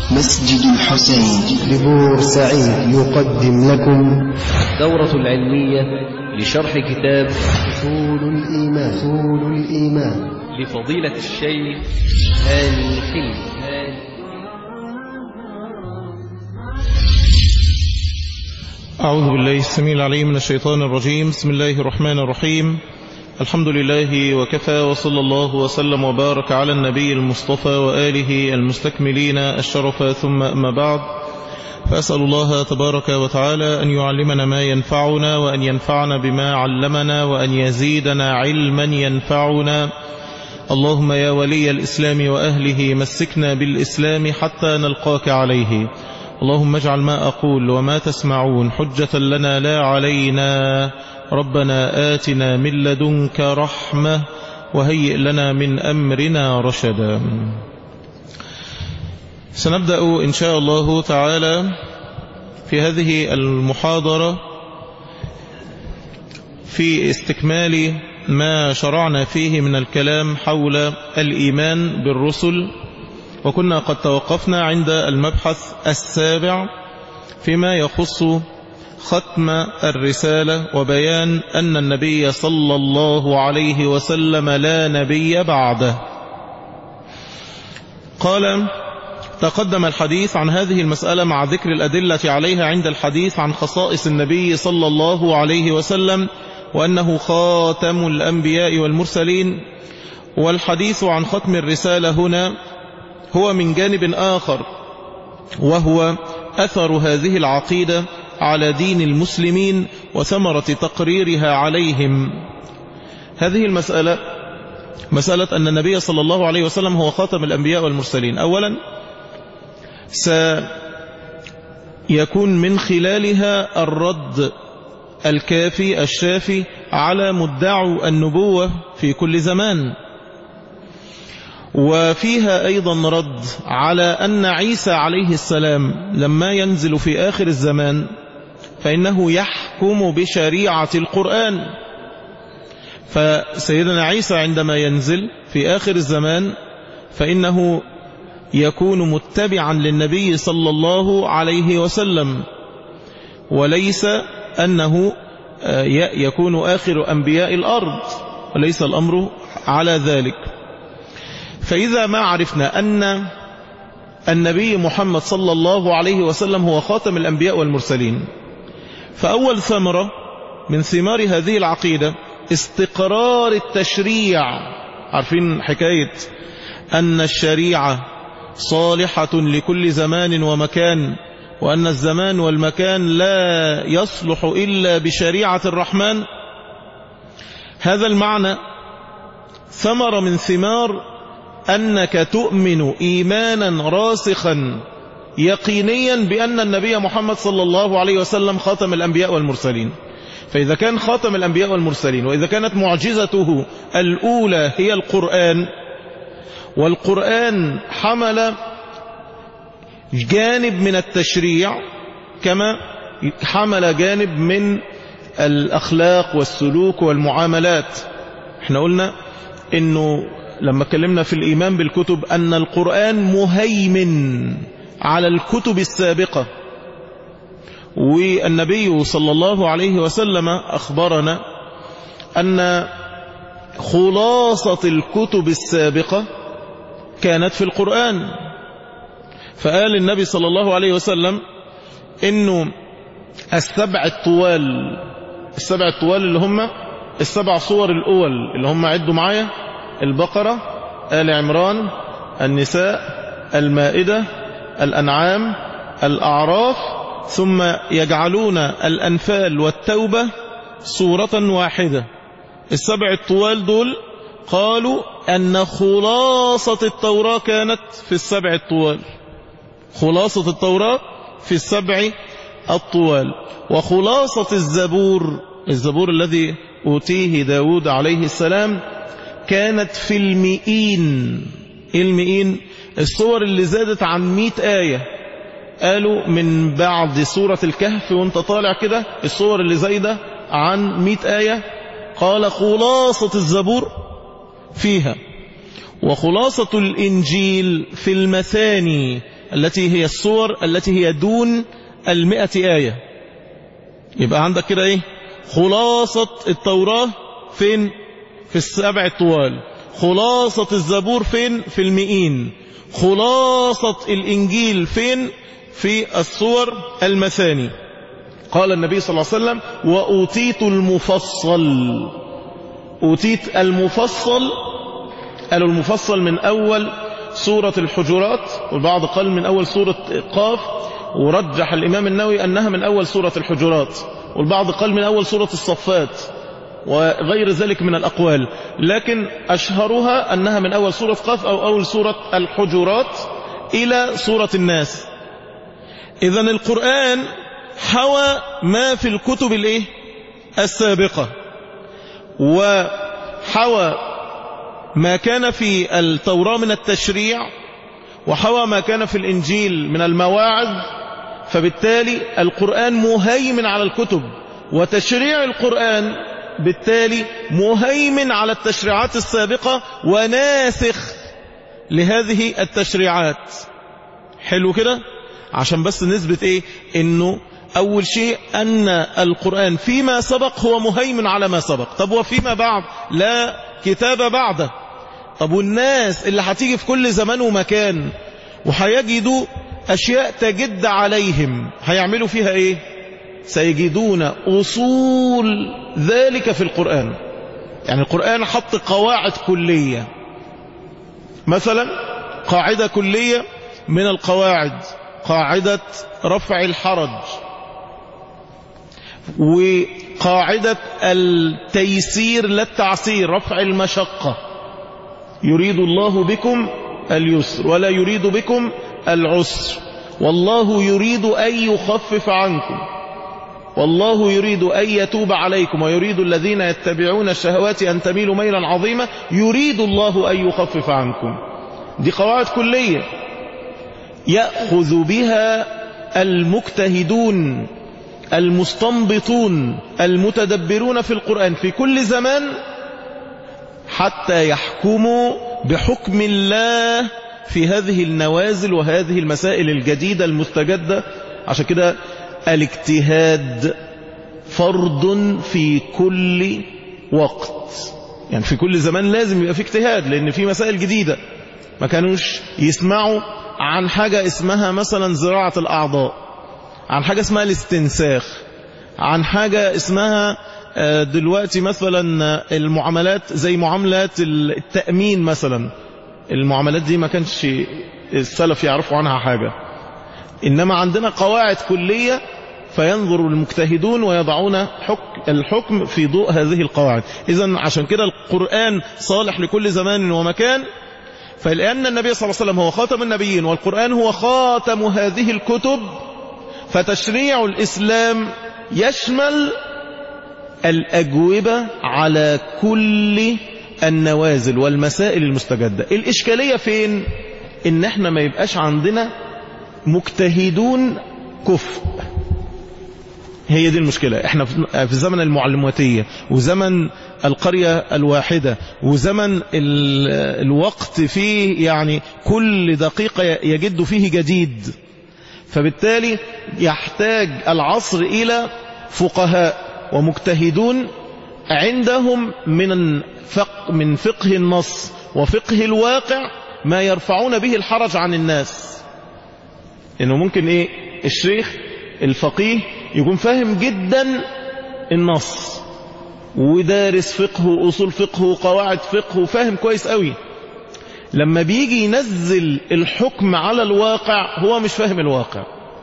مسجد الحسين لبور سعيد يقدم لكم الدورة العلمية لشرح كتاب أصول الإيمان أصول الإيمان لفضيلة الشيخ هاني حلمي أعوذ بالله السميع العليم من الشيطان الرجيم بسم الله الرحمن الرحيم الحمد لله وكفى وصلى الله وسلم وبارك على النبي المصطفى وآله المستكملين الشرف ثم أما بعد فأسأل الله تبارك وتعالى أن يعلمنا ما ينفعنا وأن ينفعنا بما علمنا وأن يزيدنا علما ينفعنا اللهم يا ولي الإسلام وأهله مسكنا بالإسلام حتى نلقاك عليه اللهم اجعل ما أقول وما تسمعون حجة لنا لا علينا ربنا آتنا من لدنك رحمة وهيئ لنا من أمرنا رشدا سنبدأ إن شاء الله تعالى في هذه المحاضرة في استكمال ما شرعنا فيه من الكلام حول الإيمان بالرسل وكنا قد توقفنا عند المبحث السابع فيما يخص ختم الرسالة وبيان أن النبي صلى الله عليه وسلم لا نبي بعده قال تقدم الحديث عن هذه المسألة مع ذكر الأدلة عليها عند الحديث عن خصائص النبي صلى الله عليه وسلم وأنه خاتم الأنبياء والمرسلين والحديث عن ختم الرسالة هنا هو من جانب آخر وهو أثر هذه العقيدة على دين المسلمين وثمرة تقريرها عليهم هذه المسألة مسألة أن النبي صلى الله عليه وسلم هو خاتم الأنبياء والمرسلين أولا سيكون من خلالها الرد الكافي الشافي على مدعو النبوة في كل زمان وفيها أيضا رد على أن عيسى عليه السلام لما ينزل في آخر الزمان فإنه يحكم بشريعة القرآن فسيدنا عيسى عندما ينزل في آخر الزمان فإنه يكون متبعا للنبي صلى الله عليه وسلم وليس أنه يكون آخر أنبياء الأرض وليس الأمر على ذلك فإذا ما عرفنا أن النبي محمد صلى الله عليه وسلم هو خاتم الأنبياء والمرسلين فأول ثمرة من ثمار هذه العقيدة استقرار التشريع عارفين حكاية أن الشريعة صالحة لكل زمان ومكان وأن الزمان والمكان لا يصلح إلا بشريعة الرحمن هذا المعنى ثمر من ثمار أنك تؤمن إيمانا راسخا يقينيا بأن النبي محمد صلى الله عليه وسلم خاتم الأنبياء والمرسلين فإذا كان خاتم الأنبياء والمرسلين وإذا كانت معجزته الأولى هي القرآن والقرآن حمل جانب من التشريع كما حمل جانب من الأخلاق والسلوك والمعاملات احنا قلنا انه لما اتكلمنا في الإيمان بالكتب أن القرآن مهيمن على الكتب السابقة والنبي صلى الله عليه وسلم أخبرنا أن خلاصة الكتب السابقة كانت في القرآن فقال النبي صلى الله عليه وسلم إنه السبع الطوال السبع الطوال اللي هم السبع صور الأول اللي هم عدوا معايا البقرة آل عمران النساء المائدة الأنعام الأعراف ثم يجعلون الأنفال والتوبة صورة واحدة السبع الطوال دول قالوا أن خلاصة التوراة كانت في السبع الطوال خلاصة التوراة في السبع الطوال وخلاصة الزبور الزبور الذي أوتيه داود عليه السلام كانت في المئين المئين الصور اللي زادت عن مئة آية قالوا من بعد سورة الكهف وانت طالع كده الصور اللي زايدة عن مئة آية قال خلاصة الزبور فيها وخلاصة الإنجيل في المثاني التي هي الصور التي هي دون المئة آية يبقى عندك كده ايه خلاصة التوراة فين في السبع الطوال خلاصة الزبور فين في المئين خلاصة الإنجيل فين في الصور المثاني قال النبي صلى الله عليه وسلم وأوتيت المفصل أوتيت المفصل قالوا المفصل من أول سورة الحجرات والبعض قال من أول سورة قاف ورجح الإمام النووي أنها من أول سورة الحجرات والبعض قال من أول سورة الصفات وغير ذلك من الأقوال لكن أشهرها أنها من أول سورة قاف أو أول سورة الحجرات إلى سورة الناس إذا القرآن حوى ما في الكتب الإيه؟ السابقة وحوى ما كان في التوراة من التشريع وحوى ما كان في الإنجيل من المواعظ فبالتالي القرآن مهيمن على الكتب وتشريع القرآن بالتالي مهيمن على التشريعات السابقة وناسخ لهذه التشريعات حلو كده عشان بس نثبت ايه انه اول شيء ان القرآن فيما سبق هو مهيمن على ما سبق طب وفيما بعد لا كتاب بعده طب والناس اللي هتيجي في كل زمان ومكان وهيجدوا اشياء تجد عليهم هيعملوا فيها ايه سيجدون اصول ذلك في القرآن يعني القرآن حط قواعد كلية مثلا قاعدة كلية من القواعد قاعدة رفع الحرج وقاعدة التيسير لا التعسير رفع المشقة يريد الله بكم اليسر ولا يريد بكم العسر والله يريد أن يخفف عنكم والله يريد أن يتوب عليكم ويريد الذين يتبعون الشهوات أن تميلوا ميلا عظيما يريد الله أن يخفف عنكم دي قواعد كلية يأخذ بها المجتهدون المستنبطون المتدبرون في القرآن في كل زمان حتى يحكموا بحكم الله في هذه النوازل وهذه المسائل الجديدة المستجدة عشان كده الاجتهاد فرض في كل وقت يعني في كل زمان لازم يبقى في اجتهاد لأن في مسائل جديدة ما كانوش يسمعوا عن حاجة اسمها مثلا زراعة الأعضاء عن حاجة اسمها الاستنساخ عن حاجة اسمها دلوقتي مثلا المعاملات زي معاملات التأمين مثلا المعاملات دي ما كانش السلف يعرفوا عنها حاجة إنما عندنا قواعد كلية فينظر المجتهدون ويضعون حكم الحكم في ضوء هذه القواعد إذا عشان كده القرآن صالح لكل زمان ومكان فلأن النبي صلى الله عليه وسلم هو خاتم النبيين والقرآن هو خاتم هذه الكتب فتشريع الإسلام يشمل الأجوبة على كل النوازل والمسائل المستجدة الإشكالية فين إن احنا ما يبقاش عندنا مجتهدون كفء هي دي المشكلة احنا في زمن المعلماتية وزمن القرية الواحدة وزمن الوقت فيه يعني كل دقيقة يجد فيه جديد فبالتالي يحتاج العصر إلى فقهاء ومجتهدون عندهم من فقه, من فقه النص وفقه الواقع ما يرفعون به الحرج عن الناس انه ممكن ايه الشيخ الفقيه يكون فاهم جدا النص ودارس فقه وأصول فقه وقواعد فقه وفاهم كويس قوي لما بيجي ينزل الحكم على الواقع هو مش فاهم الواقع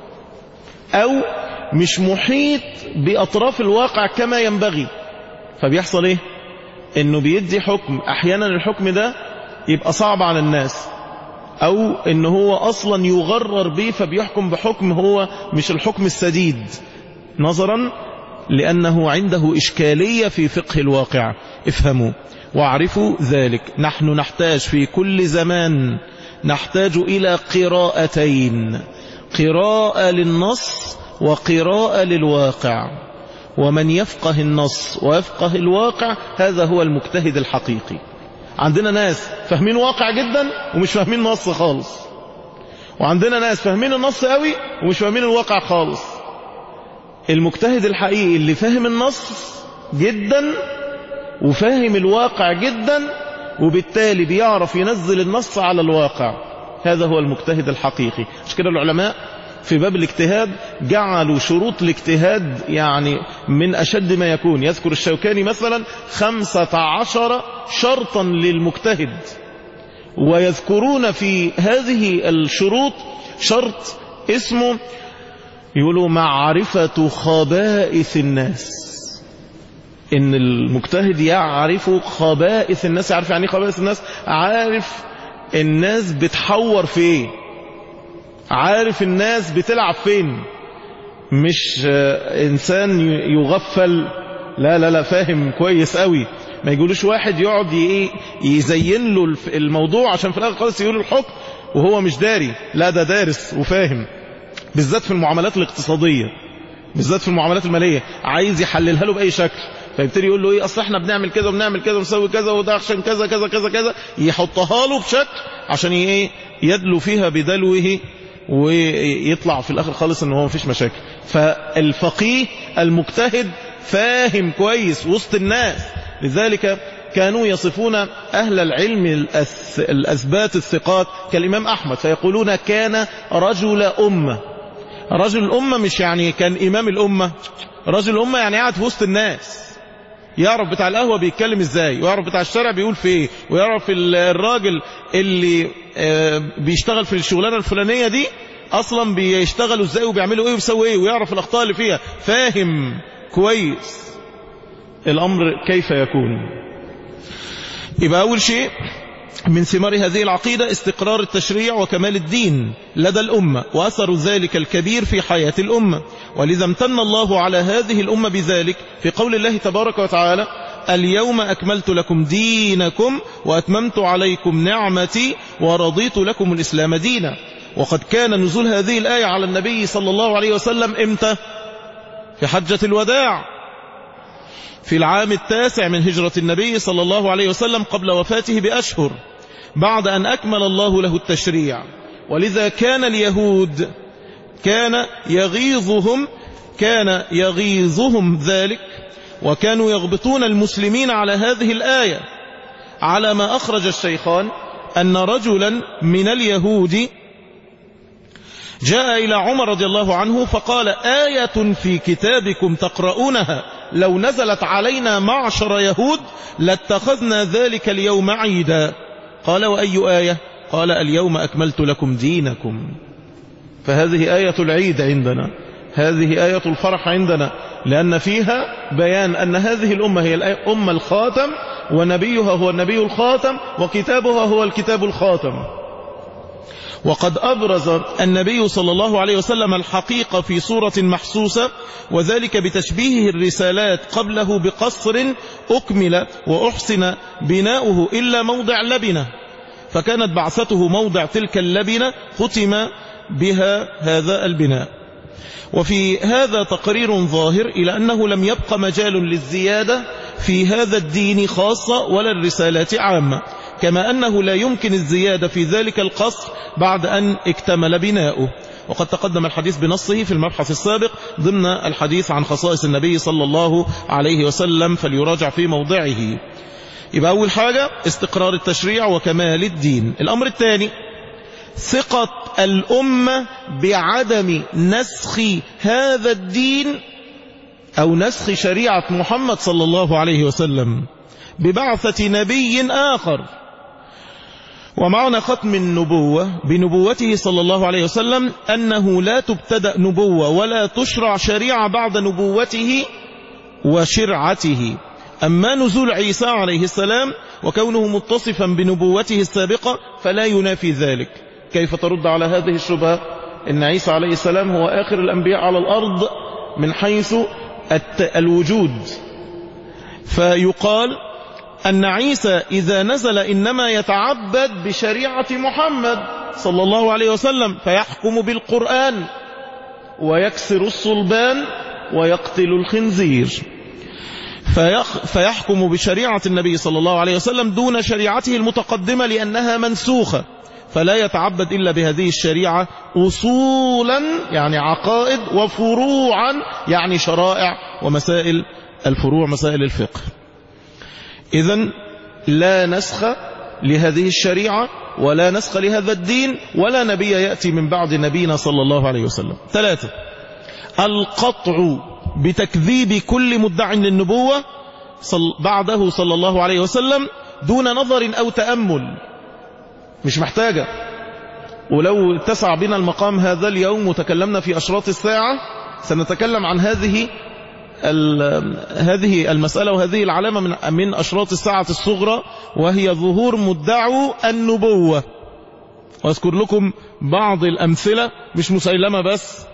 أو مش محيط بأطراف الواقع كما ينبغي فبيحصل ايه انه بيدي حكم احيانا الحكم ده يبقى صعب على الناس او ان هو اصلا يغرر به فبيحكم بحكم هو مش الحكم السديد نظرا لانه عنده اشكالية في فقه الواقع افهموا واعرفوا ذلك نحن نحتاج في كل زمان نحتاج الى قراءتين قراءة للنص وقراءة للواقع ومن يفقه النص ويفقه الواقع هذا هو المجتهد الحقيقي عندنا ناس فاهمين واقع جدا ومش فاهمين نص خالص وعندنا ناس فاهمين النص قوي ومش فاهمين الواقع خالص المجتهد الحقيقي اللي فاهم النص جدا وفاهم الواقع جدا وبالتالي بيعرف ينزل النص على الواقع هذا هو المجتهد الحقيقي مش كده العلماء في باب الاجتهاد جعلوا شروط الاجتهاد يعني من أشد ما يكون يذكر الشوكاني مثلا خمسة عشر شرطا للمجتهد ويذكرون في هذه الشروط شرط اسمه يقولوا معرفة خبائث الناس ان المجتهد يعرف خبائث الناس يعرف يعني ايه خبائث الناس عارف الناس بتحور في ايه عارف الناس بتلعب فين مش انسان يغفل لا لا لا فاهم كويس قوي ما يقولوش واحد يقعد ايه يزين له الموضوع عشان في الاخر خالص يقول الحكم وهو مش داري لا ده دارس وفاهم بالذات في المعاملات الاقتصادية بالذات في المعاملات المالية عايز يحللها له بأي شكل فيبتدي يقول له ايه اصل احنا بنعمل كذا وبنعمل كذا ونسوي كذا وده عشان كذا كذا كذا كذا يحطها له بشكل عشان ايه يدلو فيها بدلوه ويطلع في الاخر خالص ان هو مفيش مشاكل فالفقيه المجتهد فاهم كويس وسط الناس لذلك كانوا يصفون أهل العلم الأث... الأثبات الثقات كالإمام أحمد فيقولون كان رجل أمة رجل الأمة مش يعني كان إمام الأمة رجل الأمة يعني قاعد في وسط الناس يعرف بتاع القهوة بيتكلم ازاي ويعرف بتاع الشارع بيقول في ايه ويعرف الراجل اللي بيشتغل في الشغلانة الفلانية دي اصلا بيشتغلوا ازاي وبيعملوا ايه وبيسوي ايه ويعرف الاخطاء اللي فيها فاهم كويس الامر كيف يكون يبقى اول شيء من ثمار هذه العقيدة استقرار التشريع وكمال الدين لدى الأمة وأثر ذلك الكبير في حياة الأمة ولذا امتن الله على هذه الأمة بذلك في قول الله تبارك وتعالى اليوم أكملت لكم دينكم وأتممت عليكم نعمتي ورضيت لكم الإسلام دينا وقد كان نزول هذه الآية على النبي صلى الله عليه وسلم امتى في حجة الوداع في العام التاسع من هجرة النبي صلى الله عليه وسلم قبل وفاته بأشهر بعد أن أكمل الله له التشريع ولذا كان اليهود كان يغيظهم كان يغيظهم ذلك وكانوا يغبطون المسلمين على هذه الآية على ما أخرج الشيخان أن رجلا من اليهود جاء إلى عمر رضي الله عنه فقال آية في كتابكم تقرؤونها لو نزلت علينا معشر يهود لاتخذنا ذلك اليوم عيدا قال وأي آية قال اليوم أكملت لكم دينكم فهذه آية العيد عندنا هذه آية الفرح عندنا لأن فيها بيان أن هذه الأمة هي الأمة الخاتم ونبيها هو النبي الخاتم وكتابها هو الكتاب الخاتم وقد أبرز النبي صلى الله عليه وسلم الحقيقة في صورة محسوسة وذلك بتشبيهه الرسالات قبله بقصر أكمل وأحسن بناؤه إلا موضع لبنة فكانت بعثته موضع تلك اللبنة ختم بها هذا البناء وفي هذا تقرير ظاهر إلى أنه لم يبق مجال للزيادة في هذا الدين خاصة ولا الرسالات عامة كما أنه لا يمكن الزيادة في ذلك القصر بعد أن اكتمل بناؤه وقد تقدم الحديث بنصه في المبحث السابق ضمن الحديث عن خصائص النبي صلى الله عليه وسلم فليراجع في موضعه يبقى أول حاجة استقرار التشريع وكمال الدين الأمر الثاني ثقة الأمة بعدم نسخ هذا الدين أو نسخ شريعة محمد صلى الله عليه وسلم ببعثة نبي آخر ومعنى ختم النبوة بنبوته صلى الله عليه وسلم أنه لا تبتدأ نبوة ولا تشرع شريعة بعد نبوته وشرعته أما نزول عيسى عليه السلام وكونه متصفا بنبوته السابقة فلا ينافي ذلك كيف ترد على هذه الشبهة إن عيسى عليه السلام هو آخر الأنبياء على الأرض من حيث الوجود فيقال أن عيسى إذا نزل إنما يتعبد بشريعة محمد صلى الله عليه وسلم فيحكم بالقرآن ويكسر الصلبان ويقتل الخنزير فيحكم بشريعة النبي صلى الله عليه وسلم دون شريعته المتقدمة لأنها منسوخة فلا يتعبد إلا بهذه الشريعة أصولا يعني عقائد وفروعا يعني شرائع ومسائل الفروع مسائل الفقه إذا لا نسخ لهذه الشريعة ولا نسخ لهذا الدين ولا نبي يأتي من بعد نبينا صلى الله عليه وسلم ثلاثة القطع بتكذيب كل مدع للنبوة صل بعده صلى الله عليه وسلم دون نظر أو تأمل مش محتاجة ولو اتسع بنا المقام هذا اليوم وتكلمنا في أشراط الساعة سنتكلم عن هذه هذه المسألة وهذه العلامة من, من أشراط الساعة الصغرى وهي ظهور مدعو النبوة وأذكر لكم بعض الأمثلة مش مسيلمة بس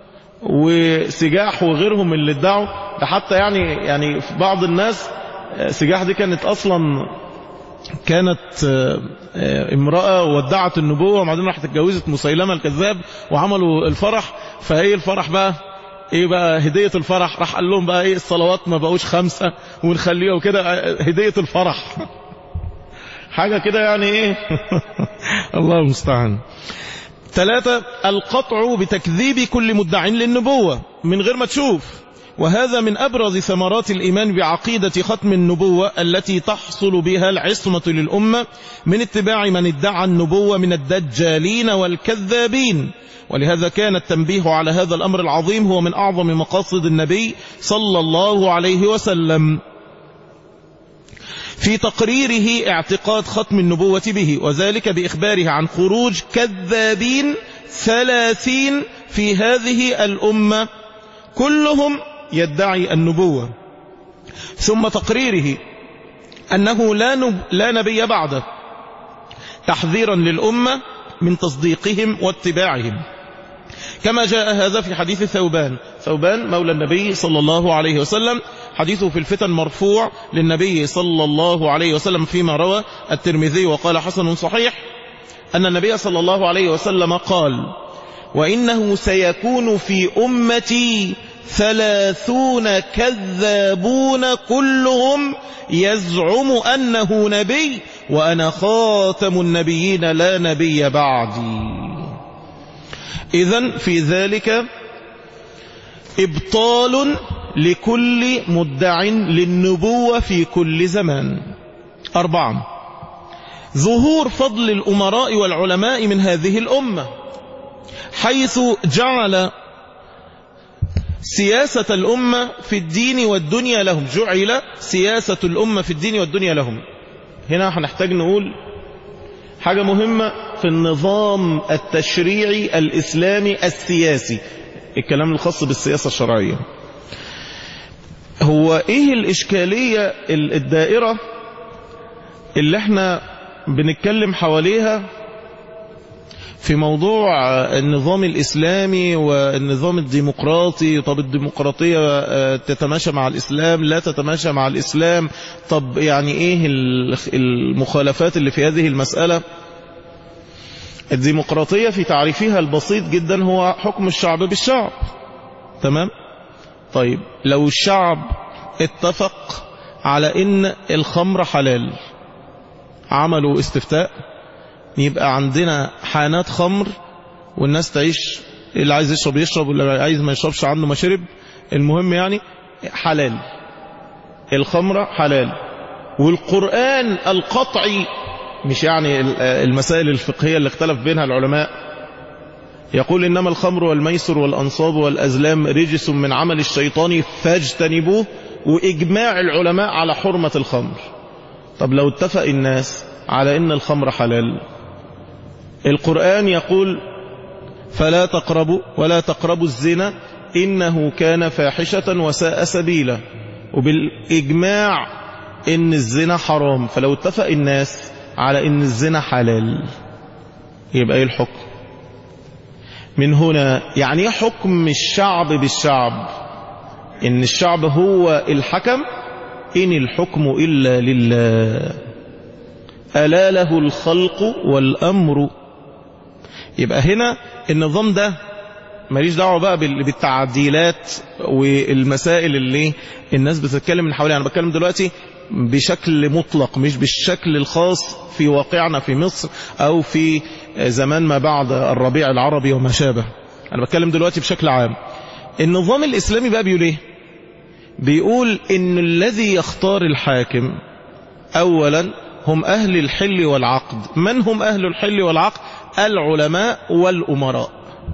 وسجاح وغيرهم اللي ادعوا ده حتى يعني يعني في بعض الناس سجاح دي كانت أصلا كانت امرأة ودعت النبوة وبعدين راحت اتجوزت مسيلمة الكذاب وعملوا الفرح فهي الفرح بقى ايه بقى هدية الفرح راح قال لهم بقى ايه الصلوات ما بقوش خمسة ونخليها كده هدية الفرح حاجة كده يعني ايه الله المستعان ثلاثة القطع بتكذيب كل مدع للنبوة من غير ما تشوف وهذا من أبرز ثمرات الإيمان بعقيدة ختم النبوة التي تحصل بها العصمة للأمة من اتباع من ادعى النبوة من الدجالين والكذابين ولهذا كان التنبيه على هذا الأمر العظيم هو من أعظم مقاصد النبي صلى الله عليه وسلم في تقريره اعتقاد ختم النبوة به وذلك بإخباره عن خروج كذابين ثلاثين في هذه الأمة كلهم يدعي النبوة ثم تقريره أنه لا, نب لا نبي بعده تحذيرا للأمة من تصديقهم واتباعهم كما جاء هذا في حديث ثوبان ثوبان مولى النبي صلى الله عليه وسلم حديثه في الفتن مرفوع للنبي صلى الله عليه وسلم فيما روى الترمذي وقال حسن صحيح أن النبي صلى الله عليه وسلم قال وإنه سيكون في أمتي ثلاثون كذابون كلهم يزعم أنه نبي وأنا خاتم النبيين لا نبي بعدي إذا في ذلك إبطال لكل مدع للنبوة في كل زمان أربعة ظهور فضل الأمراء والعلماء من هذه الأمة حيث جعل سياسة الأمة في الدين والدنيا لهم جعل سياسة الأمة في الدين والدنيا لهم هنا هنحتاج نقول حاجة مهمة في النظام التشريعي الإسلامي السياسي الكلام الخاص بالسياسة الشرعية هو ايه الإشكالية الدائرة اللي احنا بنتكلم حواليها في موضوع النظام الإسلامي والنظام الديمقراطي طب الديمقراطية تتماشى مع الإسلام لا تتماشى مع الإسلام طب يعني إيه المخالفات اللي في هذه المسألة الديمقراطية في تعريفها البسيط جدا هو حكم الشعب بالشعب تمام طيب لو الشعب اتفق على ان الخمر حلال عملوا استفتاء يبقى عندنا حانات خمر والناس تعيش اللي عايز يشرب يشرب واللي عايز ما يشربش عنده ما شرب المهم يعني حلال الخمرة حلال والقرآن القطعي مش يعني المسائل الفقهية اللي اختلف بينها العلماء يقول إنما الخمر والميسر والأنصاب والأزلام رجس من عمل الشيطان فاجتنبوه وإجماع العلماء على حرمة الخمر طب لو اتفق الناس على إن الخمر حلال القرآن يقول فلا تقربوا ولا تقربوا الزنا إنه كان فاحشة وساء سبيلا وبالإجماع إن الزنا حرام فلو اتفق الناس على إن الزنا حلال يبقى إيه الحكم من هنا يعني ايه حكم الشعب بالشعب إن الشعب هو الحكم إن الحكم إلا لله ألا له الخلق والأمر يبقى هنا النظام ده ماليش دعوة بقى بالتعديلات والمسائل اللي الناس بتتكلم من حواليها أنا بتكلم دلوقتي بشكل مطلق مش بالشكل الخاص في واقعنا في مصر أو في زمان ما بعد الربيع العربي وما شابه أنا بتكلم دلوقتي بشكل عام النظام الإسلامي بقى بيقول إيه بيقول إن الذي يختار الحاكم أولا هم أهل الحل والعقد من هم أهل الحل والعقد العلماء والأمراء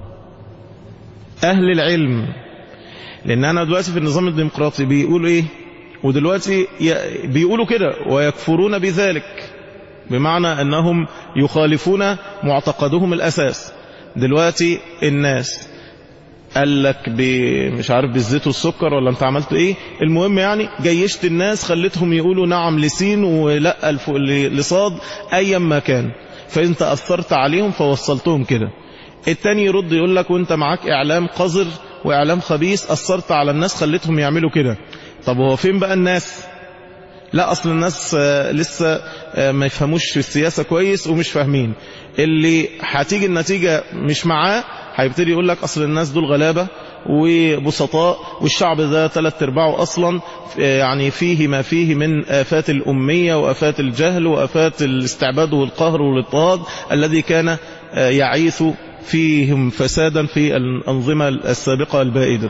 أهل العلم لأن أنا دلوقتي في النظام الديمقراطي بيقولوا إيه ودلوقتي بيقولوا كده ويكفرون بذلك بمعنى أنهم يخالفون معتقدهم الأساس دلوقتي الناس قال لك مش عارف بالزيت والسكر ولا انت عملت ايه المهم يعني جيشت الناس خلتهم يقولوا نعم لسين ولا لصاد ايا ما كان فانت اثرت عليهم فوصلتهم كده التاني يرد يقول لك وانت معاك اعلام قذر واعلام خبيث اثرت على الناس خلتهم يعملوا كده طب هو فين بقى الناس لا اصل الناس لسه ما يفهموش في السياسة كويس ومش فاهمين اللي هتيجي النتيجة مش معاه هيبتدي يقول لك اصل الناس دول غلابة وبسطاء والشعب ده ثلاث ارباعه اصلا يعني فيه ما فيه من افات الامية وافات الجهل وافات الاستعباد والقهر والاضطهاد الذي كان يعيث فيهم فسادا في الانظمة السابقة البائدة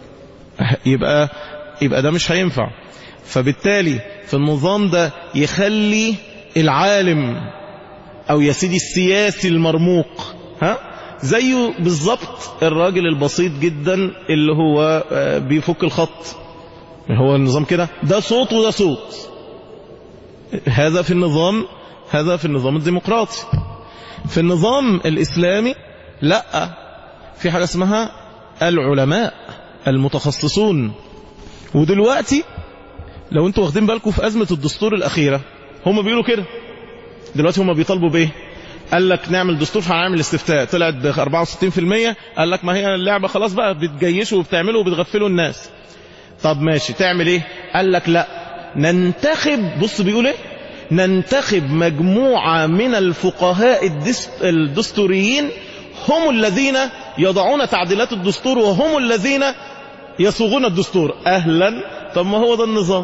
يبقى يبقى ده مش هينفع فبالتالي في النظام ده يخلي العالم او يا سيدي السياسي المرموق ها زيه بالظبط الراجل البسيط جدا اللي هو بيفك الخط هو النظام كده ده صوت وده صوت هذا في النظام هذا في النظام الديمقراطي في النظام الإسلامي لا في حاجة اسمها العلماء المتخصصون ودلوقتي لو انتوا واخدين بالكم في أزمة الدستور الأخيرة هم بيقولوا كده دلوقتي هم بيطالبوا بإيه قال لك نعمل دستور فهنعمل استفتاء طلعت ب 64% قال لك ما هي اللعبة خلاص بقى بتجيشوا وبتعملوا وبتغفلوا الناس طب ماشي تعمل ايه قال لك لا ننتخب بص بيقول ايه ننتخب مجموعة من الفقهاء الدستوريين هم الذين يضعون تعديلات الدستور وهم الذين يصوغون الدستور اهلا طب ما هو ده النظام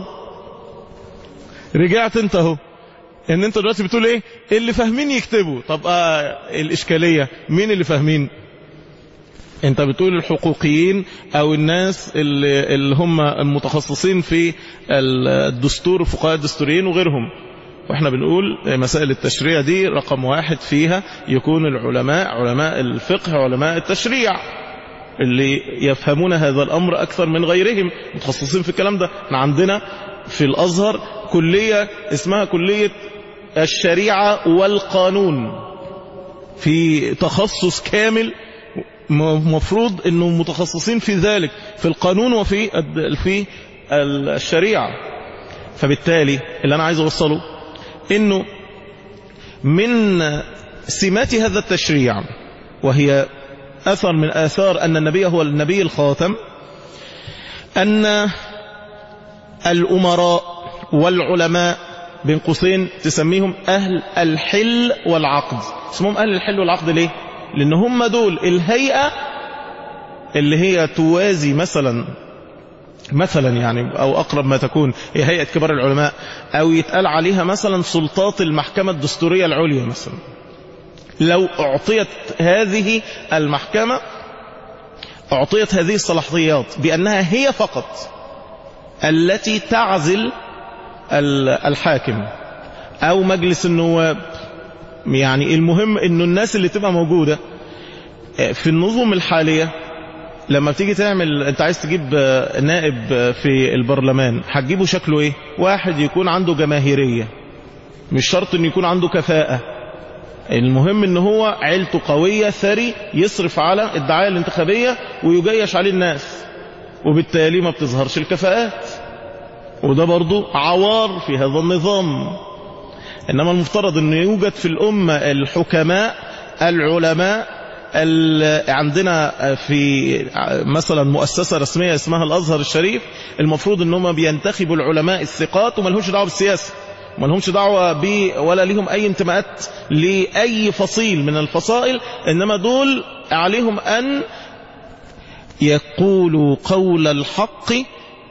رجعت انت اهو ان انت دلوقتي بتقول ايه اللي فاهمين يكتبوا طب آه الاشكالية مين اللي فاهمين انت بتقول الحقوقيين او الناس اللي, اللي هم المتخصصين في الدستور الفقهاء الدستوريين وغيرهم واحنا بنقول مسائل التشريع دي رقم واحد فيها يكون العلماء علماء الفقه علماء التشريع اللي يفهمون هذا الامر اكثر من غيرهم متخصصين في الكلام ده احنا عندنا في الازهر كلية اسمها كلية الشريعة والقانون في تخصص كامل مفروض انه متخصصين في ذلك في القانون وفي في الشريعة فبالتالي اللي انا عايز اوصله انه من سمات هذا التشريع وهي اثر من اثار ان النبي هو النبي الخاتم ان الامراء والعلماء بين قوسين تسميهم أهل الحل والعقد اسمهم أهل الحل والعقد ليه لأن هم دول الهيئة اللي هي توازي مثلا مثلا يعني أو أقرب ما تكون هي هيئة كبار العلماء أو يتقال عليها مثلا سلطات المحكمة الدستورية العليا مثلا لو أعطيت هذه المحكمة أعطيت هذه الصلاحيات بأنها هي فقط التي تعزل الحاكم او مجلس النواب يعني المهم انه الناس اللي تبقى موجودة في النظم الحالية لما بتيجي تعمل انت عايز تجيب نائب في البرلمان هتجيبه شكله ايه واحد يكون عنده جماهيرية مش شرط ان يكون عنده كفاءة المهم ان هو عيلته قوية ثري يصرف على الدعاية الانتخابية ويجيش عليه الناس وبالتالي ما بتظهرش الكفاءات وده برضو عوار في هذا النظام إنما المفترض أن يوجد في الأمة الحكماء العلماء عندنا في مثلا مؤسسة رسمية اسمها الأزهر الشريف المفروض أنهم بينتخبوا العلماء الثقات وما لهمش دعوة بالسياسة ما لهمش دعوة ب ولا لهم أي انتماءات لأي فصيل من الفصائل إنما دول عليهم أن يقولوا قول الحق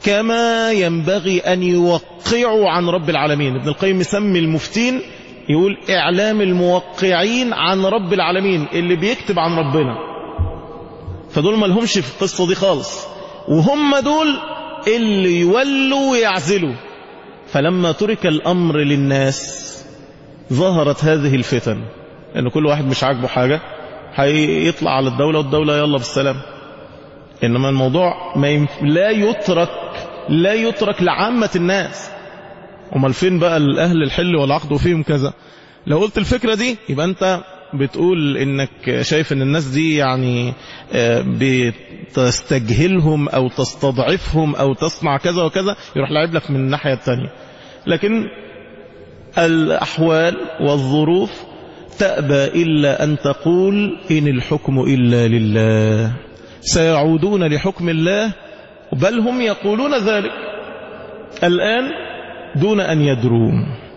كما ينبغي أن يوقعوا عن رب العالمين ابن القيم يسمي المفتين يقول إعلام الموقعين عن رب العالمين اللي بيكتب عن ربنا فدول ما لهمش في القصة دي خالص وهم دول اللي يولوا ويعزلوا فلما ترك الأمر للناس ظهرت هذه الفتن لأن كل واحد مش عاجبه حاجة هيطلع على الدولة والدولة يلا بالسلام إنما الموضوع ما ينف... لا يترك لا يترك لعامة الناس امال فين بقى الأهل الحل والعقد وفيهم كذا لو قلت الفكرة دي يبقى أنت بتقول انك شايف ان الناس دي يعني بتستجهلهم او تستضعفهم او تصنع كذا وكذا يروح لعب لك من الناحية التانية لكن الأحوال والظروف تأبى إلا أن تقول إن الحكم إلا لله سيعودون لحكم الله بل هم يقولون ذلك الآن دون أن يدروا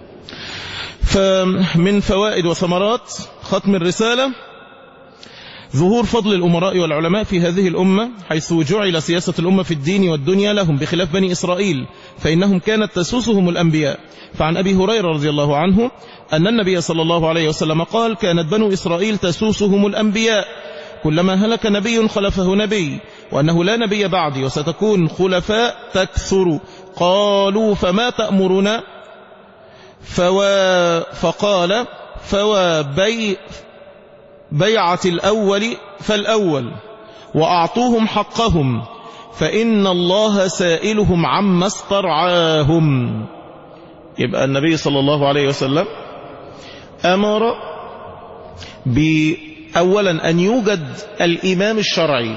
فمن فوائد وثمرات ختم الرسالة ظهور فضل الأمراء والعلماء في هذه الأمة حيث جعل سياسة الأمة في الدين والدنيا لهم بخلاف بني إسرائيل فإنهم كانت تسوسهم الأنبياء فعن أبي هريرة رضي الله عنه أن النبي صلى الله عليه وسلم قال كانت بنو إسرائيل تسوسهم الأنبياء كلما هلك نبي خلفه نبي وأنه لا نبي بعدي وستكون خلفاء تكثر قالوا فما تأمرنا فوا فقال فوا بي بيعة الأول فالأول وأعطوهم حقهم فإن الله سائلهم عما استرعاهم يبقى النبي صلى الله عليه وسلم أمر بأولا أن يوجد الإمام الشرعي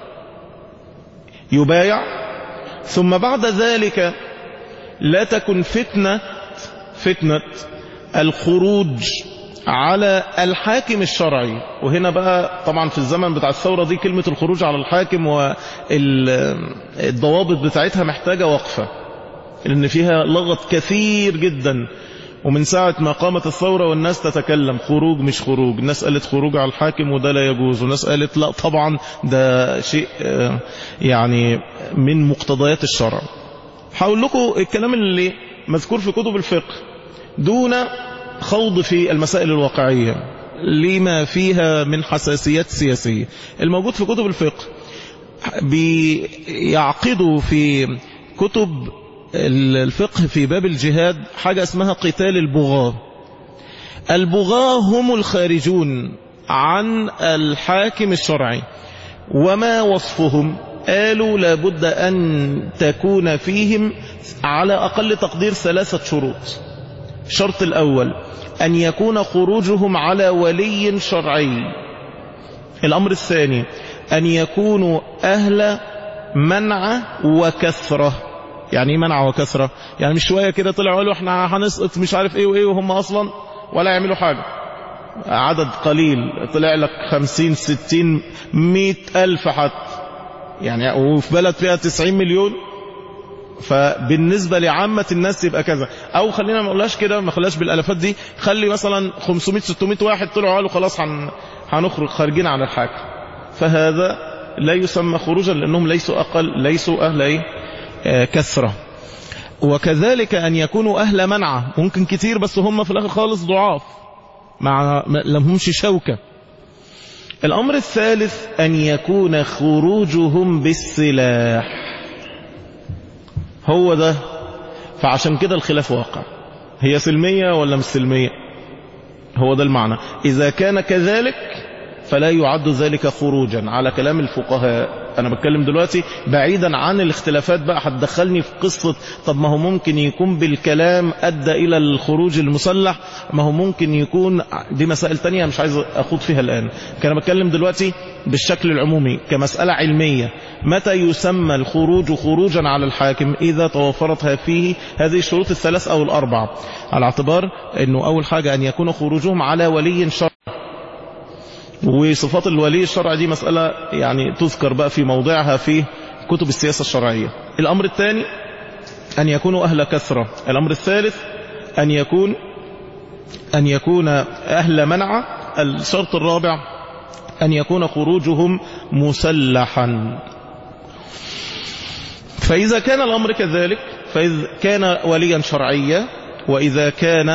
يبايع ثم بعد ذلك لا تكن فتنة فتنة الخروج على الحاكم الشرعي وهنا بقى طبعا في الزمن بتاع الثورة دي كلمة الخروج على الحاكم والضوابط بتاعتها محتاجة وقفة لأن فيها لغط كثير جدا ومن ساعة ما قامت الثورة والناس تتكلم خروج مش خروج الناس قالت خروج على الحاكم وده لا يجوز والناس قالت لا طبعا ده شيء يعني من مقتضيات الشرع هقول لكم الكلام اللي مذكور في كتب الفقه دون خوض في المسائل الواقعية لما فيها من حساسيات سياسية الموجود في كتب الفقه بيعقدوا في كتب الفقه في باب الجهاد حاجة اسمها قتال البغاة البغاة هم الخارجون عن الحاكم الشرعي وما وصفهم قالوا لابد أن تكون فيهم على أقل تقدير ثلاثة شروط الشرط الأول أن يكون خروجهم على ولي شرعي الأمر الثاني أن يكونوا أهل منع وكثرة يعني ايه منع وكثرة يعني مش شوية كده طلعوا قالوا احنا هنسقط مش عارف ايه وايه وهم اصلا ولا يعملوا حاجة عدد قليل طلع لك خمسين ستين مئة الف حتى يعني وفي بلد فيها تسعين مليون فبالنسبة لعامة الناس يبقى كذا او خلينا ما نقولهاش كده ما خلاش بالالافات دي خلي مثلا 500 600 واحد طلعوا قالوا خلاص هن... هنخرج خارجين عن الحاكم فهذا لا يسمى خروجا لانهم ليسوا اقل ليسوا اهل ايه آه كثرة وكذلك ان يكونوا اهل منعه ممكن كتير بس هم في الاخر خالص ضعاف مع لهمش شوكة الامر الثالث ان يكون خروجهم بالسلاح هو ده فعشان كده الخلاف واقع هي سلمية ولا مش سلمية هو ده المعنى إذا كان كذلك فلا يعد ذلك خروجا على كلام الفقهاء أنا بتكلم دلوقتي بعيدا عن الاختلافات بقى هتدخلني في قصة طب ما هو ممكن يكون بالكلام أدى إلى الخروج المسلح ما هو ممكن يكون دي مسائل تانية مش عايز أخوض فيها الآن كان بتكلم دلوقتي بالشكل العمومي كمسألة علمية متى يسمى الخروج خروجا على الحاكم إذا توفرت فيه هذه الشروط الثلاث أو الأربعة على اعتبار أنه أول حاجة أن يكون خروجهم على ولي شرعي وصفات الولي الشرعي دي مسألة يعني تذكر بقى في موضعها في كتب السياسة الشرعية الأمر الثاني أن يكونوا أهل كثرة الأمر الثالث أن يكون أن يكون أهل منع الشرط الرابع أن يكون خروجهم مسلحا فإذا كان الأمر كذلك فإذا كان وليا شرعيا وإذا كان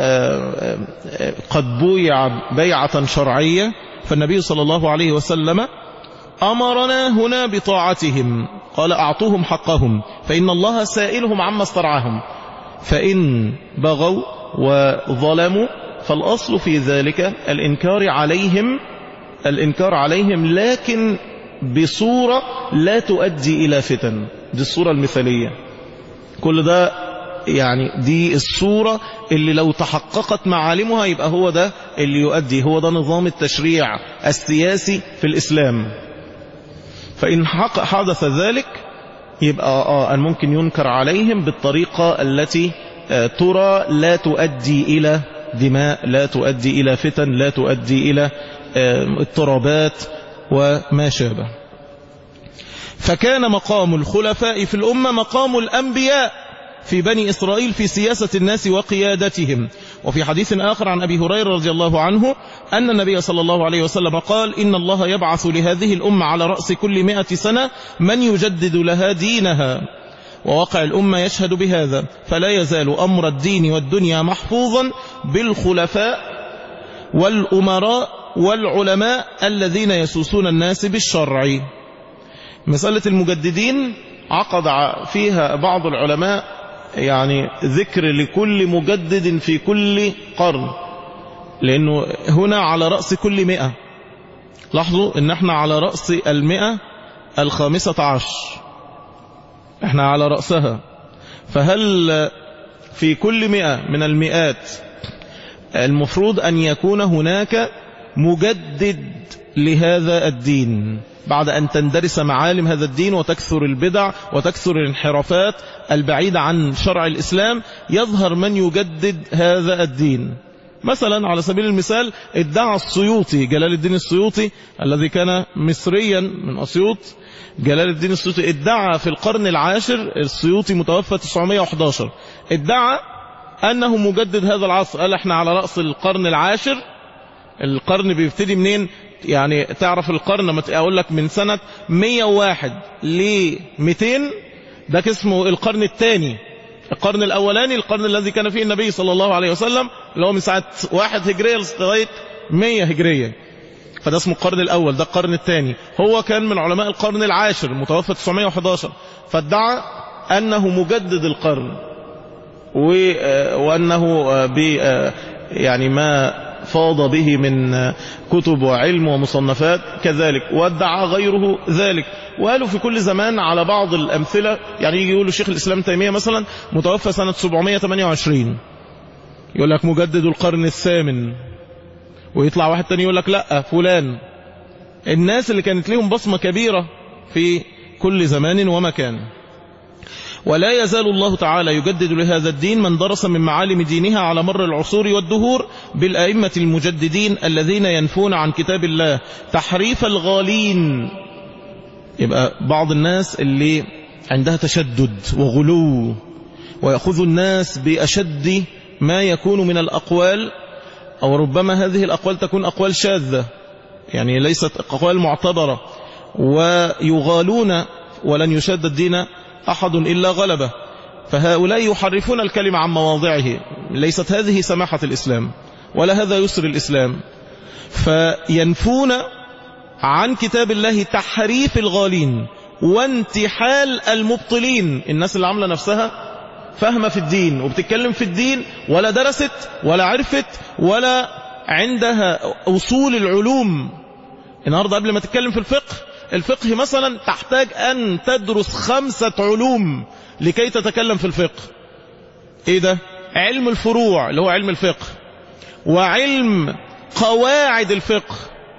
قد بويع بيعة شرعية فالنبي صلى الله عليه وسلم أمرنا هنا بطاعتهم قال أعطوهم حقهم فإن الله سائلهم عما استرعاهم فإن بغوا وظلموا فالأصل في ذلك الإنكار عليهم الإنكار عليهم لكن بصورة لا تؤدي إلى فتن دي الصورة المثالية كل ده يعني دي الصورة اللي لو تحققت معالمها يبقى هو ده اللي يؤدي هو ده نظام التشريع السياسي في الإسلام فإن حدث ذلك يبقى آه أن ممكن ينكر عليهم بالطريقة التي ترى لا تؤدي إلى دماء لا تؤدي إلى فتن لا تؤدي إلى اضطرابات وما شابه فكان مقام الخلفاء في الأمة مقام الأنبياء في بني إسرائيل في سياسة الناس وقيادتهم وفي حديث آخر عن أبي هريرة رضي الله عنه أن النبي صلى الله عليه وسلم قال إن الله يبعث لهذه الأمة على رأس كل مئة سنة من يجدد لها دينها وواقع الأمة يشهد بهذا فلا يزال أمر الدين والدنيا محفوظا بالخلفاء والأمراء والعلماء الذين يسوسون الناس بالشرع مسألة المجددين عقد فيها بعض العلماء يعني ذكر لكل مجدد في كل قرن لأنه هنا على رأس كل مئة لاحظوا ان احنا على رأس المئة الخامسة عشر احنا على رأسها فهل في كل مئة من المئات المفروض أن يكون هناك مجدد لهذا الدين بعد أن تندرس معالم هذا الدين وتكثر البدع وتكثر الانحرافات البعيدة عن شرع الإسلام يظهر من يجدد هذا الدين مثلا على سبيل المثال ادعى السيوطي جلال الدين السيوطي الذي كان مصريا من أسيوط جلال الدين السيوطي ادعى في القرن العاشر السيوطي متوفى 911 ادعى أنه مجدد هذا العصر قال احنا على رأس القرن العاشر القرن بيبتدي منين يعني تعرف القرن لما اقول لك من سنة 101 ل 200 ده اسمه القرن الثاني القرن الاولاني القرن الذي كان فيه النبي صلى الله عليه وسلم اللي هو من ساعة واحد هجرية لغاية 100 هجرية فده اسمه القرن الاول ده القرن الثاني هو كان من علماء القرن العاشر المتوفى 911 فادعى انه مجدد القرن وانه ب يعني ما فاض به من كتب وعلم ومصنفات كذلك وادعى غيره ذلك وقالوا في كل زمان على بعض الأمثلة يعني يجي يقولوا شيخ الإسلام تيمية مثلا متوفى سنة 728 يقول لك مجدد القرن الثامن ويطلع واحد تاني يقول لك لا فلان الناس اللي كانت لهم بصمة كبيرة في كل زمان ومكان ولا يزال الله تعالى يجدد لهذا الدين من درس من معالم دينها على مر العصور والدهور بالأئمة المجددين الذين ينفون عن كتاب الله تحريف الغالين يبقى بعض الناس اللي عندها تشدد وغلو ويأخذ الناس بأشد ما يكون من الأقوال أو ربما هذه الأقوال تكون أقوال شاذة يعني ليست أقوال معتبرة ويغالون ولن يشد الدين أحد إلا غلبه فهؤلاء يحرفون الكلمة عن مواضعه ليست هذه سماحة الإسلام ولا هذا يسر الإسلام فينفون عن كتاب الله تحريف الغالين وانتحال المبطلين الناس اللي عاملة نفسها فاهمة في الدين وبتتكلم في الدين ولا درست ولا عرفت ولا عندها أصول العلوم النهاردة قبل ما تتكلم في الفقه الفقه مثلا تحتاج أن تدرس خمسة علوم لكي تتكلم في الفقه ايه ده علم الفروع اللي هو علم الفقه وعلم قواعد الفقه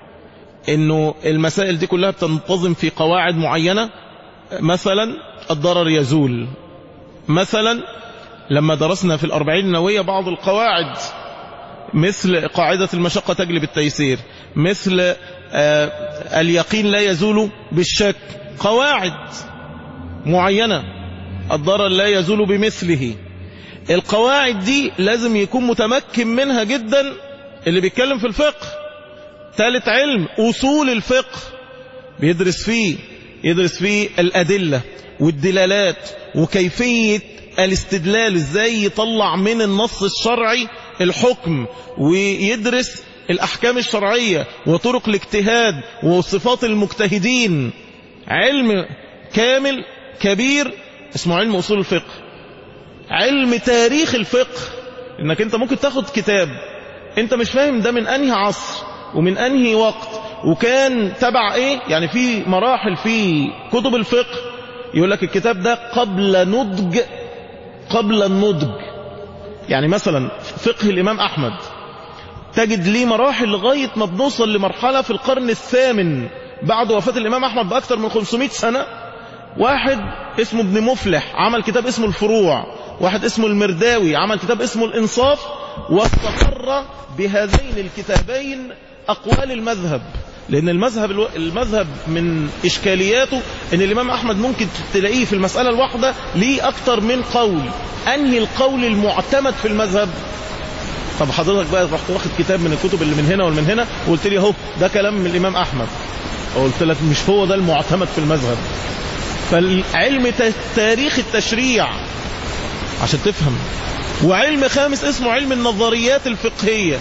انه المسائل دي كلها بتنتظم في قواعد معينة مثلا الضرر يزول مثلا لما درسنا في الأربعين النووية بعض القواعد مثل قاعدة المشقة تجلب التيسير مثل آه اليقين لا يزول بالشك قواعد معينة الضرر لا يزول بمثله القواعد دي لازم يكون متمكن منها جدا اللي بيتكلم في الفقه ثالث علم أصول الفقه بيدرس فيه يدرس فيه الأدلة والدلالات وكيفية الاستدلال ازاي يطلع من النص الشرعي الحكم ويدرس الأحكام الشرعية وطرق الاجتهاد وصفات المجتهدين علم كامل كبير اسمه علم أصول الفقه علم تاريخ الفقه انك انت ممكن تاخد كتاب انت مش فاهم ده من انهي عصر ومن انهي وقت وكان تبع ايه يعني في مراحل في كتب الفقه يقول لك الكتاب ده قبل نضج قبل النضج يعني مثلا فقه الامام احمد تجد ليه مراحل لغاية ما بنوصل لمرحلة في القرن الثامن بعد وفاة الامام احمد باكثر من 500 سنة واحد اسمه ابن مفلح عمل كتاب اسمه الفروع واحد اسمه المرداوي عمل كتاب اسمه الإنصاف واستقر بهذين الكتابين أقوال المذهب لأن المذهب الو... المذهب من إشكالياته أن الإمام أحمد ممكن تلاقيه في المسألة الواحدة ليه أكتر من قول أنهي القول المعتمد في المذهب طب حضرتك بقى رحت واخد كتاب من الكتب اللي من هنا والمن هنا وقلت لي اهو ده كلام من الإمام أحمد قلت لك مش هو ده المعتمد في المذهب فالعلم تاريخ التشريع عشان تفهم وعلم خامس اسمه علم النظريات الفقهية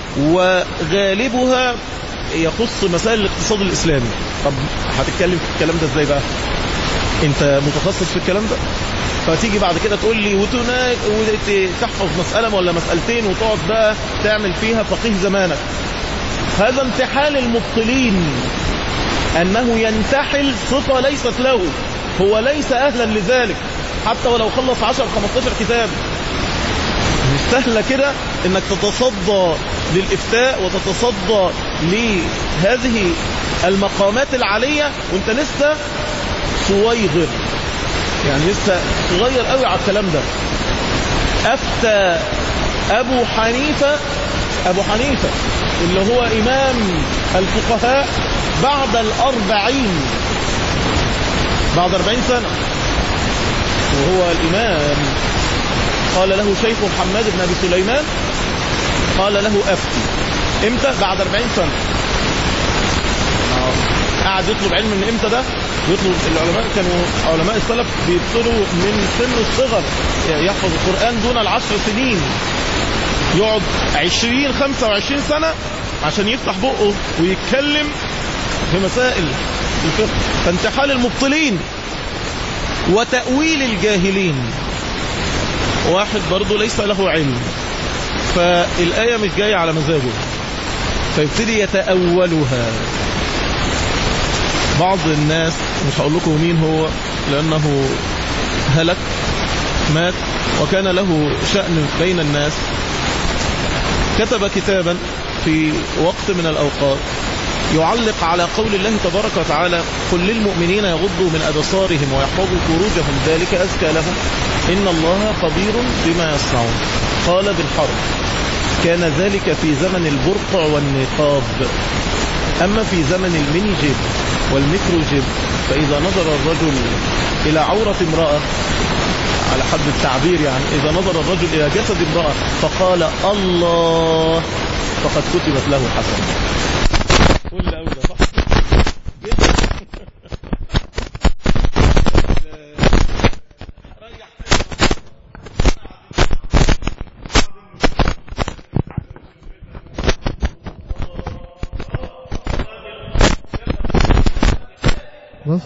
وغالبها يخص مسائل الاقتصاد الإسلامي طب هتتكلم في الكلام ده ازاي بقى انت متخصص في الكلام ده فتيجي بعد كده تقول لي وتحفظ مسألة ولا مسألتين وتقعد بقى تعمل فيها فقيه زمانك هذا امتحان المبطلين أنه ينتحل صفة ليست له هو ليس أهلا لذلك حتى ولو خلص 10 15 كتاب مش سهلة كده انك تتصدى للإفتاء وتتصدى لهذه المقامات العالية وانت لسه صويغر يعني لسه صغير قوي على الكلام ده أفتى أبو حنيفة أبو حنيفة اللي هو إمام الفقهاء بعد الأربعين بعد أربعين سنة وهو الإمام قال له شيخ محمد بن أبي سليمان قال له أفتي إمتى بعد أربعين سنة قعد يطلب علم من إمتى ده يطلب العلماء كانوا علماء السلف بيبصروا من سن الصغر يحفظ القرآن دون العشر سنين يقعد عشرين خمسة وعشرين سنة عشان يفتح بقه ويتكلم في مسائل الفقه فانتحال المبطلين وتأويل الجاهلين واحد برضه ليس له علم فالآية مش جاية على مزاجه فيبتدي يتأولها بعض الناس مش هقول لكم مين هو لأنه هلك مات وكان له شأن بين الناس كتب كتابا في وقت من الأوقات يعلق على قول الله تبارك وتعالى قل للمؤمنين يغضوا من أبصارهم ويحفظوا فروجهم ذلك أزكى لهم إن الله خبير بما يصنعون قال بالحرب كان ذلك في زمن البرقع والنقاب أما في زمن الميني جيب والميكرو جيب فإذا نظر الرجل إلى عورة امرأة على حد التعبير يعني إذا نظر الرجل إلى جسد امرأة فقال الله فقد كتبت له حسنة كل أولى صح بس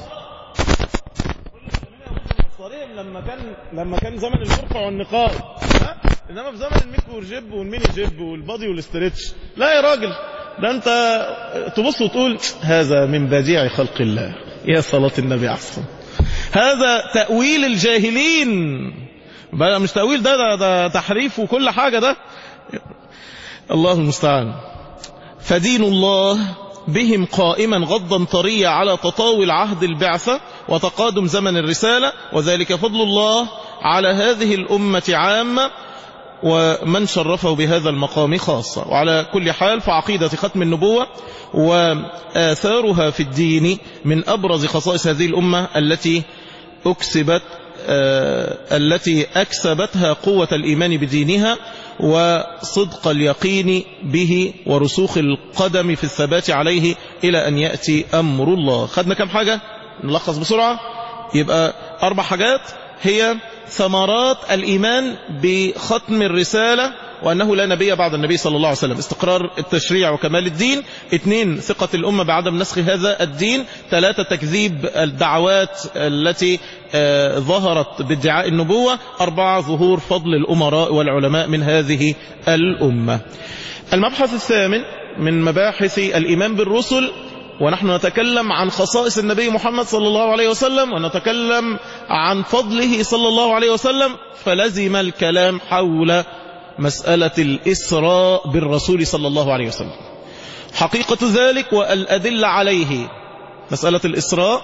لما كان لما كان زمن البرقع والنقاب ها؟ انما في زمن الميكرو جيب والميني جيب والبادي والاسترتش لا يا راجل ده انت تبص وتقول هذا من بديع خلق الله يا صلاة النبي احسن هذا تأويل الجاهلين بقى مش تأويل ده, ده ده تحريف وكل حاجة ده الله المستعان فدين الله بهم قائما غضا طريا على تطاول عهد البعثة وتقادم زمن الرسالة وذلك فضل الله على هذه الأمة عامة ومن شرفه بهذا المقام خاصة وعلى كل حال فعقيدة ختم النبوة وآثارها في الدين من أبرز خصائص هذه الأمة التي أكسبت آه التي أكسبتها قوة الإيمان بدينها وصدق اليقين به ورسوخ القدم في الثبات عليه إلى أن يأتي أمر الله خدنا كم حاجة نلخص بسرعة يبقى أربع حاجات هي ثمرات الإيمان بختم الرسالة وأنه لا نبي بعد النبي صلى الله عليه وسلم استقرار التشريع وكمال الدين اثنين ثقة الأمة بعدم نسخ هذا الدين ثلاثة تكذيب الدعوات التي آه ظهرت بادعاء النبوة أربعة ظهور فضل الأمراء والعلماء من هذه الأمة المبحث الثامن من مباحث الإيمان بالرسل ونحن نتكلم عن خصائص النبي محمد صلى الله عليه وسلم ونتكلم عن فضله صلى الله عليه وسلم فلزم الكلام حول مسألة الإسراء بالرسول صلى الله عليه وسلم حقيقة ذلك والأدلة عليه مسألة الإسراء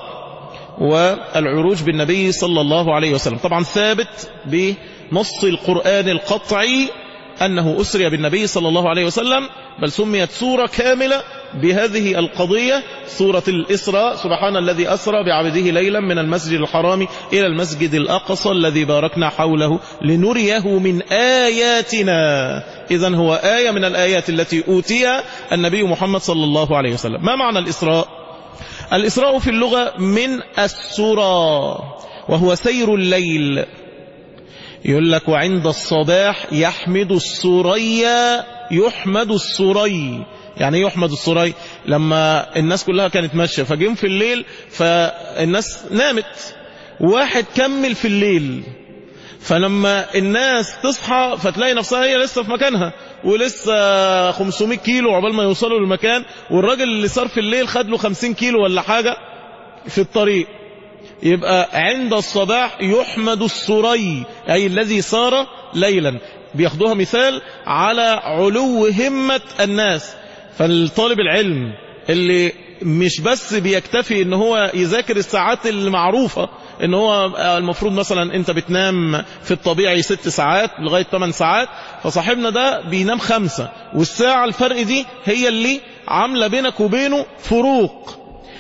والعروج بالنبي صلى الله عليه وسلم طبعا ثابت بنص القرآن القطعي أنه أسري بالنبي صلى الله عليه وسلم بل سميت سورة كاملة بهذه القضية سورة الإسراء سبحان الذي أسرى بعبده ليلا من المسجد الحرام إلى المسجد الأقصى الذي باركنا حوله لنريه من آياتنا إذا هو آية من الآيات التي أوتيها النبي محمد صلى الله عليه وسلم ما معنى الإسراء الإسراء في اللغة من السرى وهو سير الليل يقول لك وعند الصباح يحمد السريا يحمد السري يعني يحمد السري لما الناس كلها كانت ماشية فجيم في الليل فالناس نامت واحد كمل في الليل فلما الناس تصحى فتلاقي نفسها هي لسه في مكانها ولسه 500 كيلو عقبال ما يوصلوا للمكان والراجل اللي صار في الليل خد له 50 كيلو ولا حاجة في الطريق يبقى عند الصباح يحمد السري أي الذي صار ليلا بياخدوها مثال على علو همة الناس فالطالب العلم اللي مش بس بيكتفي ان هو يذاكر الساعات المعروفة ان هو المفروض مثلا انت بتنام في الطبيعي ست ساعات لغاية 8 ساعات فصاحبنا ده بينام خمسة والساعة الفرق دي هي اللي عاملة بينك وبينه فروق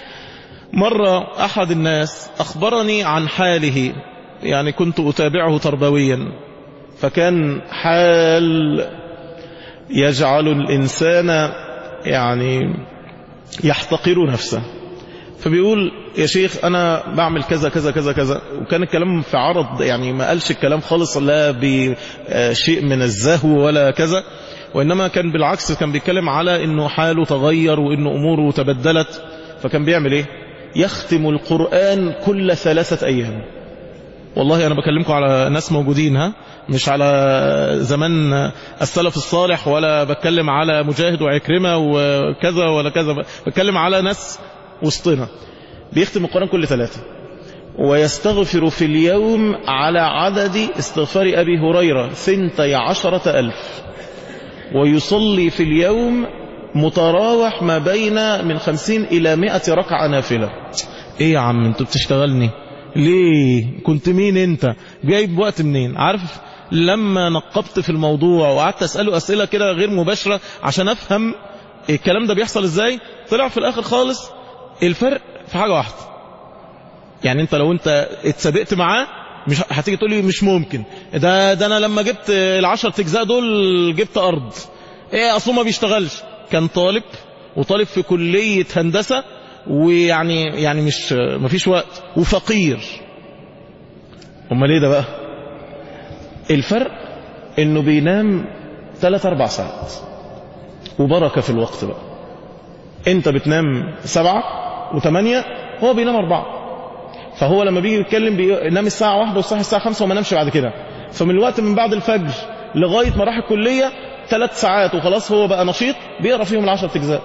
مرة أحد الناس أخبرني عن حاله يعني كنت أتابعه تربويا فكان حال يجعل الإنسان يعني يحتقر نفسه فبيقول يا شيخ أنا بعمل كذا كذا كذا كذا وكان الكلام في عرض يعني ما قالش الكلام خالص لا بشيء من الزهو ولا كذا وإنما كان بالعكس كان بيتكلم على أنه حاله تغير وأنه أموره تبدلت فكان بيعمل إيه يختم القرآن كل ثلاثة أيام والله أنا بكلمكم على ناس موجودين ها مش على زمان السلف الصالح ولا بتكلم على مجاهد وعكرمة وكذا ولا كذا بتكلم على ناس وسطنا بيختم القرآن كل ثلاثة ويستغفر في اليوم على عدد استغفار أبي هريرة ثنتي عشرة ألف ويصلي في اليوم متراوح ما بين من خمسين إلى مئة ركعة نافلة ايه يا عم انتوا بتشتغلني ليه كنت مين انت جايب وقت منين عارف لما نقبت في الموضوع وقعدت أسأله أسئلة كده غير مباشرة عشان أفهم الكلام ده بيحصل ازاي طلع في الآخر خالص الفرق في حاجة واحدة يعني انت لو انت اتسابقت معاه مش هتيجي تقول لي مش ممكن ده ده انا لما جبت العشر اجزاء دول جبت ارض ايه اصله ما بيشتغلش كان طالب وطالب في كلية هندسة ويعني يعني مش مفيش وقت وفقير امال ايه ده بقى الفرق انه بينام 3 4 ساعات وبركه في الوقت بقى انت بتنام سبعة وثمانية هو بينام أربعة فهو لما بيجي يتكلم بينام الساعة واحدة وصحي الساعة خمسة وما نامش بعد كده فمن الوقت من بعد الفجر لغاية ما راح الكلية ثلاث ساعات وخلاص هو بقى نشيط بيقرا فيهم العشر اجزاء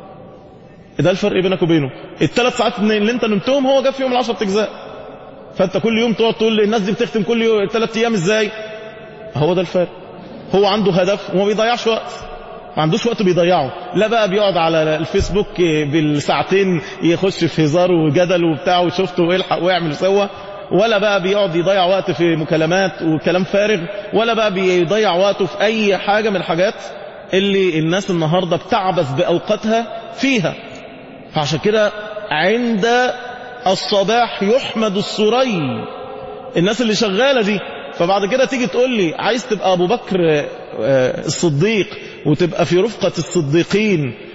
ده الفرق بينك وبينه الثلاث ساعات اللي انت نمتهم هو جاب فيهم العشر اجزاء فانت كل يوم تقعد تقول الناس دي بتختم كل يوم ثلاث ايام ازاي هو ده الفرق هو عنده هدف وما بيضيعش وقت ما عندوش وقت بيضيعه لا بقى بيقعد على الفيسبوك بالساعتين يخش في هزار وجدل وبتاع وشفته ويلحق ويعمل ويسوى ولا بقى بيقعد يضيع وقت في مكالمات وكلام فارغ ولا بقى بيضيع وقته في اي حاجة من الحاجات اللي الناس النهاردة بتعبث بأوقاتها فيها فعشان كده عند الصباح يحمد السري الناس اللي شغالة دي فبعد كده تيجي تقول لي عايز تبقى أبو بكر الصديق وتبقى في رفقة الصديقين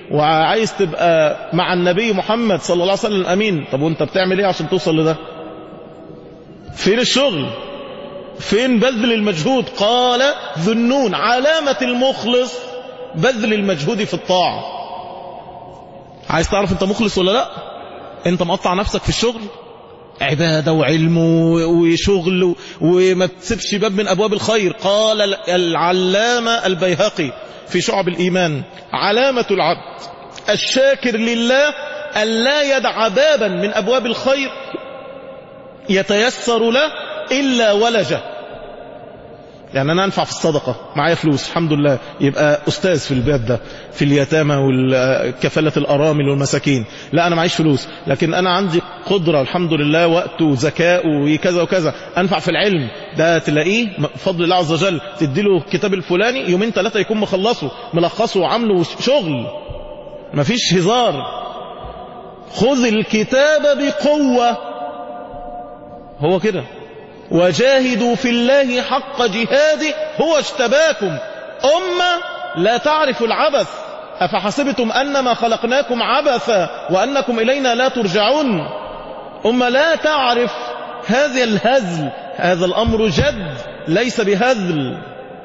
وعايز تبقى مع النبي محمد صلى الله عليه وسلم أمين طب وانت بتعمل ايه عشان توصل لده فين الشغل فين بذل المجهود قال ذنون علامة المخلص بذل المجهود في الطاعة عايز تعرف انت مخلص ولا لا انت مقطع نفسك في الشغل عبادة وعلم وشغل وما تسيبش باب من أبواب الخير قال العلامة البيهقي في شعب الإيمان علامة العبد الشاكر لله أن لا يدع بابا من أبواب الخير يتيسر له إلا ولجه يعني أنا أنفع في الصدقة معايا فلوس الحمد لله يبقى أستاذ في الباب ده في اليتامى والكفالة الأرامل والمساكين لا أنا معيش فلوس لكن أنا عندي قدرة الحمد لله وقت وذكاء وكذا وكذا أنفع في العلم ده تلاقيه بفضل الله عز وجل تديله الكتاب الفلاني يومين ثلاثة يكون مخلصه ملخصه وعامله شغل مفيش هزار خذ الكتاب بقوة هو كده وجاهدوا في الله حق جهاده هو اشتباكم أمة لا تعرف العبث أفحسبتم أنما خلقناكم عبثا وأنكم إلينا لا ترجعون أمة لا تعرف هذا الهزل هذا الأمر جد ليس بهزل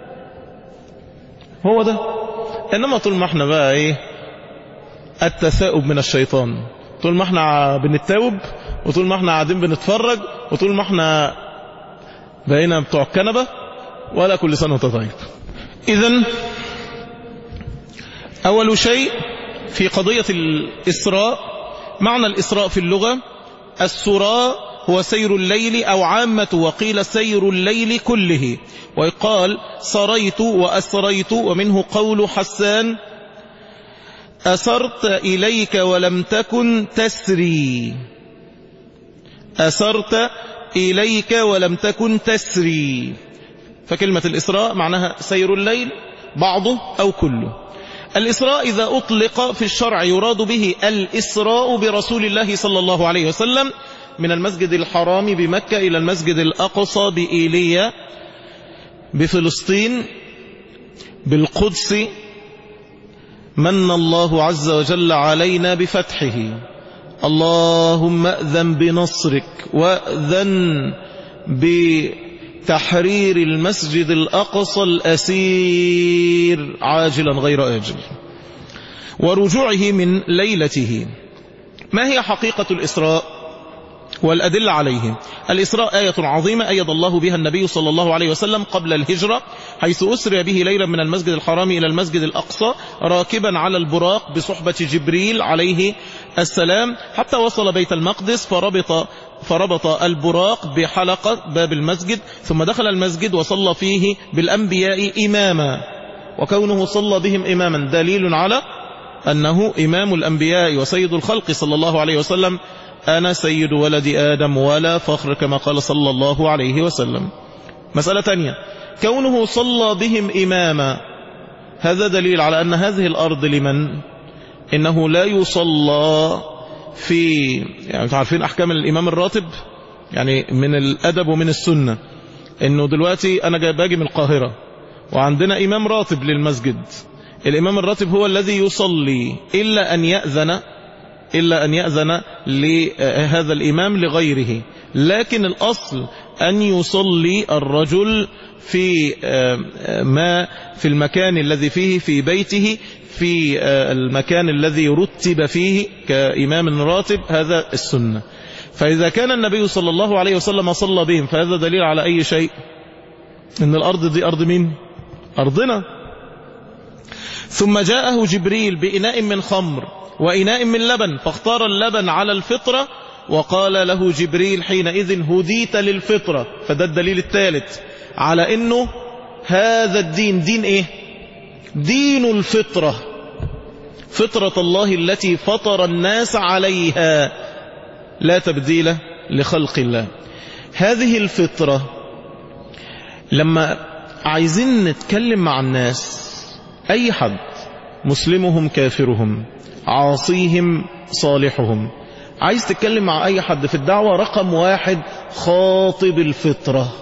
هو ده إنما طول ما احنا بقى ايه التثاؤب من الشيطان طول ما احنا بنتاوب وطول ما احنا قاعدين بنتفرج وطول ما احنا بقينا بتوع الكنبة ولا كل سنة وانت طيب إذا أول شيء في قضية الإسراء معنى الإسراء في اللغة السراء هو سير الليل أو عامة وقيل سير الليل كله ويقال سريت وأسريت ومنه قول حسان أسرت إليك ولم تكن تسري أسرت إليك ولم تكن تسري فكلمة الإسراء معناها سير الليل بعضه أو كله الإسراء إذا أطلق في الشرع يراد به الإسراء برسول الله صلى الله عليه وسلم من المسجد الحرام بمكة إلى المسجد الأقصى بإيليا بفلسطين بالقدس من الله عز وجل علينا بفتحه اللهم أذن بنصرك وأذن بتحرير المسجد الأقصى الأسير عاجلا غير آجل ورجوعه من ليلته ما هي حقيقة الإسراء والأدلة عليه الإسراء آية عظيمة أيد الله بها النبي صلى الله عليه وسلم قبل الهجرة حيث أسري به ليلا من المسجد الحرام إلى المسجد الأقصى راكبا على البراق بصحبة جبريل عليه السلام حتى وصل بيت المقدس فربط فربط البراق بحلقة باب المسجد ثم دخل المسجد وصلى فيه بالأنبياء إماما وكونه صلى بهم إماما دليل على أنه إمام الأنبياء وسيد الخلق صلى الله عليه وسلم أنا سيد ولد آدم ولا فخر كما قال صلى الله عليه وسلم مسألة تانية كونه صلى بهم إماما هذا دليل على أن هذه الأرض لمن إنه لا يصلى في يعني تعرفين أحكام الإمام الراتب يعني من الأدب ومن السنة إنه دلوقتي أنا جاي باجي من القاهرة وعندنا إمام راتب للمسجد الإمام الراتب هو الذي يصلي إلا أن يأذن إلا أن يأذن لهذا الإمام لغيره لكن الأصل أن يصلي الرجل في ما في المكان الذي فيه في بيته في المكان الذي رتب فيه كإمام راتب هذا السنة فإذا كان النبي صلى الله عليه وسلم صلى بهم فهذا دليل على أي شيء إن الأرض دي أرض مين أرضنا ثم جاءه جبريل بإناء من خمر وإناء من لبن فاختار اللبن على الفطرة وقال له جبريل حينئذ هديت للفطرة فده الدليل الثالث على انه هذا الدين دين ايه دين الفطرة فطرة الله التي فطر الناس عليها لا تبديل لخلق الله هذه الفطرة لما عايزين نتكلم مع الناس اي حد مسلمهم كافرهم عاصيهم صالحهم عايز تتكلم مع اي حد في الدعوة رقم واحد خاطب الفطرة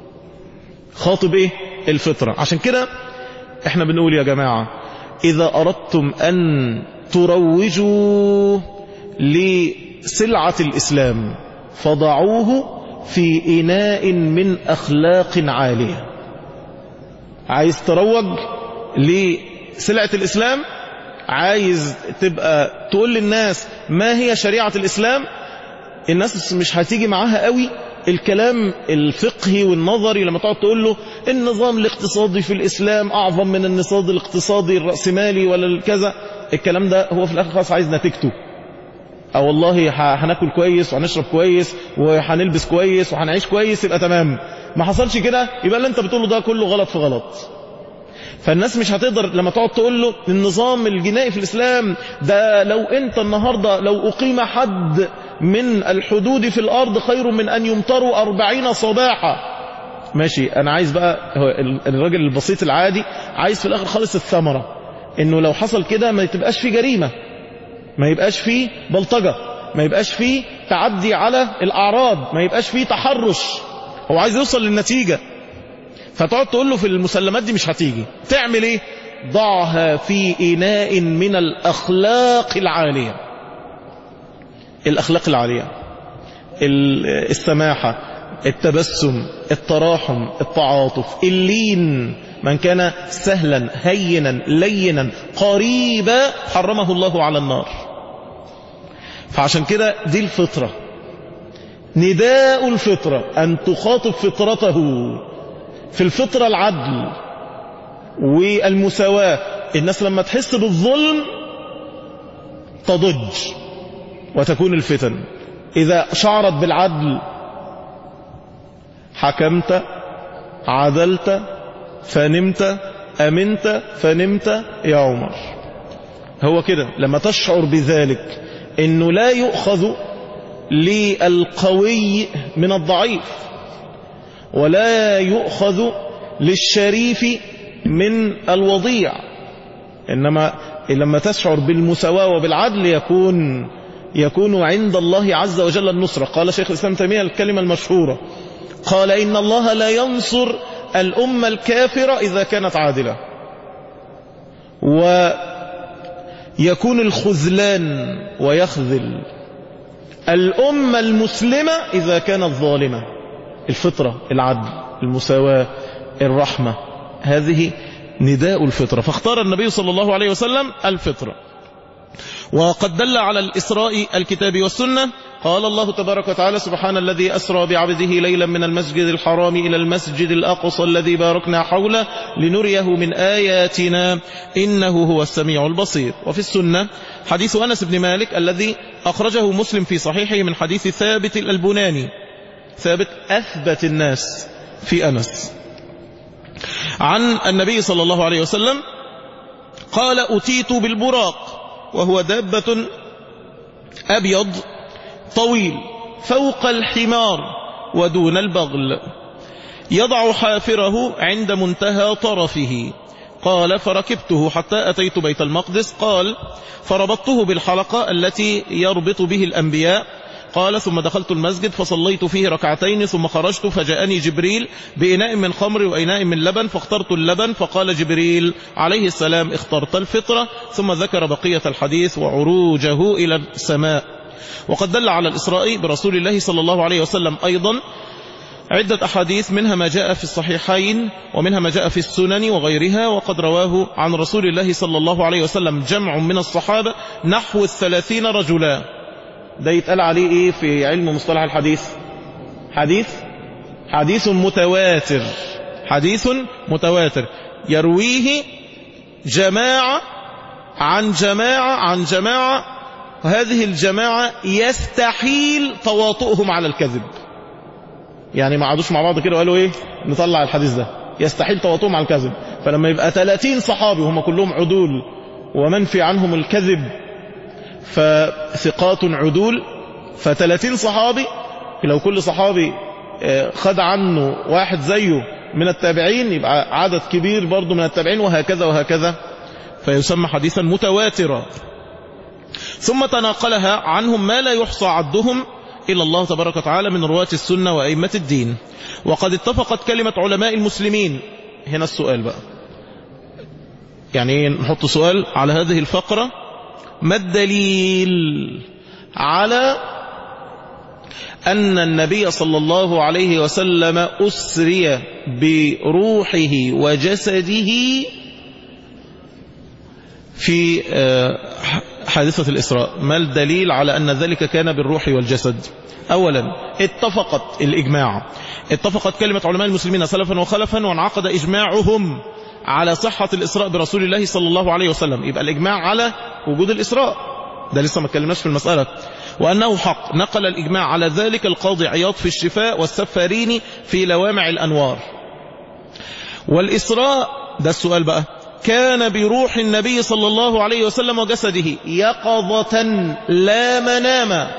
خاطب ايه الفطرة عشان كده احنا بنقول يا جماعة اذا اردتم ان تروجوا لسلعة الإسلام فضعوه في إناء من أخلاق عالية عايز تروج لسلعة الإسلام عايز تبقى تقول للناس ما هي شريعة الإسلام الناس مش هتيجي معاها قوي الكلام الفقهي والنظري لما تقعد تقول له النظام الاقتصادي في الإسلام أعظم من النظام الاقتصادي الرأسمالي ولا الكذا الكلام ده هو في الآخر خلاص عايز نتيجته أو والله هناكل كويس وهنشرب كويس وهنلبس كويس وهنعيش كويس يبقى تمام ما حصلش كده يبقى اللي انت بتقوله ده كله غلط في غلط فالناس مش هتقدر لما تقعد تقول له النظام الجنائي في الإسلام ده لو انت النهاردة لو أقيم حد من الحدود في الأرض خير من أن يمطروا أربعين صباحا ماشي أنا عايز بقى الراجل البسيط العادي عايز في الآخر خالص الثمرة إنه لو حصل كده ما تبقاش في جريمة ما يبقاش فيه بلطجة ما يبقاش فيه تعدي على الأعراض ما يبقاش فيه تحرش هو عايز يوصل للنتيجة فتقعد تقول له في المسلمات دي مش هتيجي تعمل ايه ضعها في إناء من الأخلاق العالية الأخلاق العالية السماحة التبسم التراحم التعاطف اللين من كان سهلا هينا لينا قريبا حرمه الله على النار فعشان كده دي الفطرة نداء الفطرة أن تخاطب فطرته في الفطرة العدل والمساواة الناس لما تحس بالظلم تضج وتكون الفتن إذا شعرت بالعدل حكمت عدلت فنمت أمنت فنمت يا عمر هو كده لما تشعر بذلك انه لا يؤخذ للقوي من الضعيف ولا يؤخذ للشريف من الوضيع إنما لما تشعر بالمساواة وبالعدل يكون يكون عند الله عز وجل النصرة قال شيخ الإسلام تيمية الكلمة المشهورة قال إن الله لا ينصر الأمة الكافرة إذا كانت عادلة ويكون الخذلان ويخذل الأمة المسلمة إذا كانت ظالمة الفطرة العدل المساواة الرحمة هذه نداء الفطرة فاختار النبي صلى الله عليه وسلم الفطرة وقد دل على الإسراء الكتاب والسنة قال الله تبارك وتعالى سبحان الذي أسرى بعبده ليلا من المسجد الحرام إلى المسجد الأقصى الذي باركنا حوله لنريه من آياتنا إنه هو السميع البصير وفي السنة حديث أنس بن مالك الذي أخرجه مسلم في صحيحه من حديث ثابت الألبناني ثابت أثبت الناس في أنس عن النبي صلى الله عليه وسلم قال أتيت بالبراق وهو دابة أبيض طويل فوق الحمار ودون البغل يضع حافره عند منتهى طرفه قال فركبته حتى أتيت بيت المقدس قال فربطته بالحلقة التي يربط به الأنبياء قال ثم دخلت المسجد فصليت فيه ركعتين ثم خرجت فجاءني جبريل بإناء من خمر وإناء من لبن فاخترت اللبن فقال جبريل عليه السلام اخترت الفطرة ثم ذكر بقية الحديث وعروجه إلى السماء وقد دل على الإسراء برسول الله صلى الله عليه وسلم أيضا عدة أحاديث منها ما جاء في الصحيحين ومنها ما جاء في السنن وغيرها وقد رواه عن رسول الله صلى الله عليه وسلم جمع من الصحابة نحو الثلاثين رجلا ده يتقال عليه ايه في علم مصطلح الحديث حديث حديث متواتر حديث متواتر يرويه جماعة عن جماعة عن جماعة وهذه الجماعة يستحيل تواطؤهم على الكذب يعني ما قعدوش مع بعض كده وقالوا ايه نطلع الحديث ده يستحيل تواطؤهم على الكذب فلما يبقى 30 صحابي وهم كلهم عدول ومنفي عنهم الكذب فثقات عدول فتلاتين صحابي لو كل صحابي خد عنه واحد زيه من التابعين يبقى عدد كبير برضه من التابعين وهكذا وهكذا فيسمى حديثا متواترا ثم تناقلها عنهم ما لا يحصى عدهم إلى الله تبارك وتعالى من رواة السنة وأئمة الدين وقد اتفقت كلمة علماء المسلمين هنا السؤال بقى يعني نحط سؤال على هذه الفقرة ما الدليل على أن النبي صلى الله عليه وسلم أسري بروحه وجسده في حادثة الإسراء ما الدليل على أن ذلك كان بالروح والجسد أولا اتفقت الإجماع اتفقت كلمة علماء المسلمين سلفا وخلفا وانعقد إجماعهم على صحة الإسراء برسول الله صلى الله عليه وسلم يبقى الإجماع على وجود الإسراء ده لسه ما اتكلمناش في المسألة وأنه حق نقل الإجماع على ذلك القاضي عياض في الشفاء والسفاريني في لوامع الأنوار والإسراء ده السؤال بقى كان بروح النبي صلى الله عليه وسلم وجسده يقظة لا مناما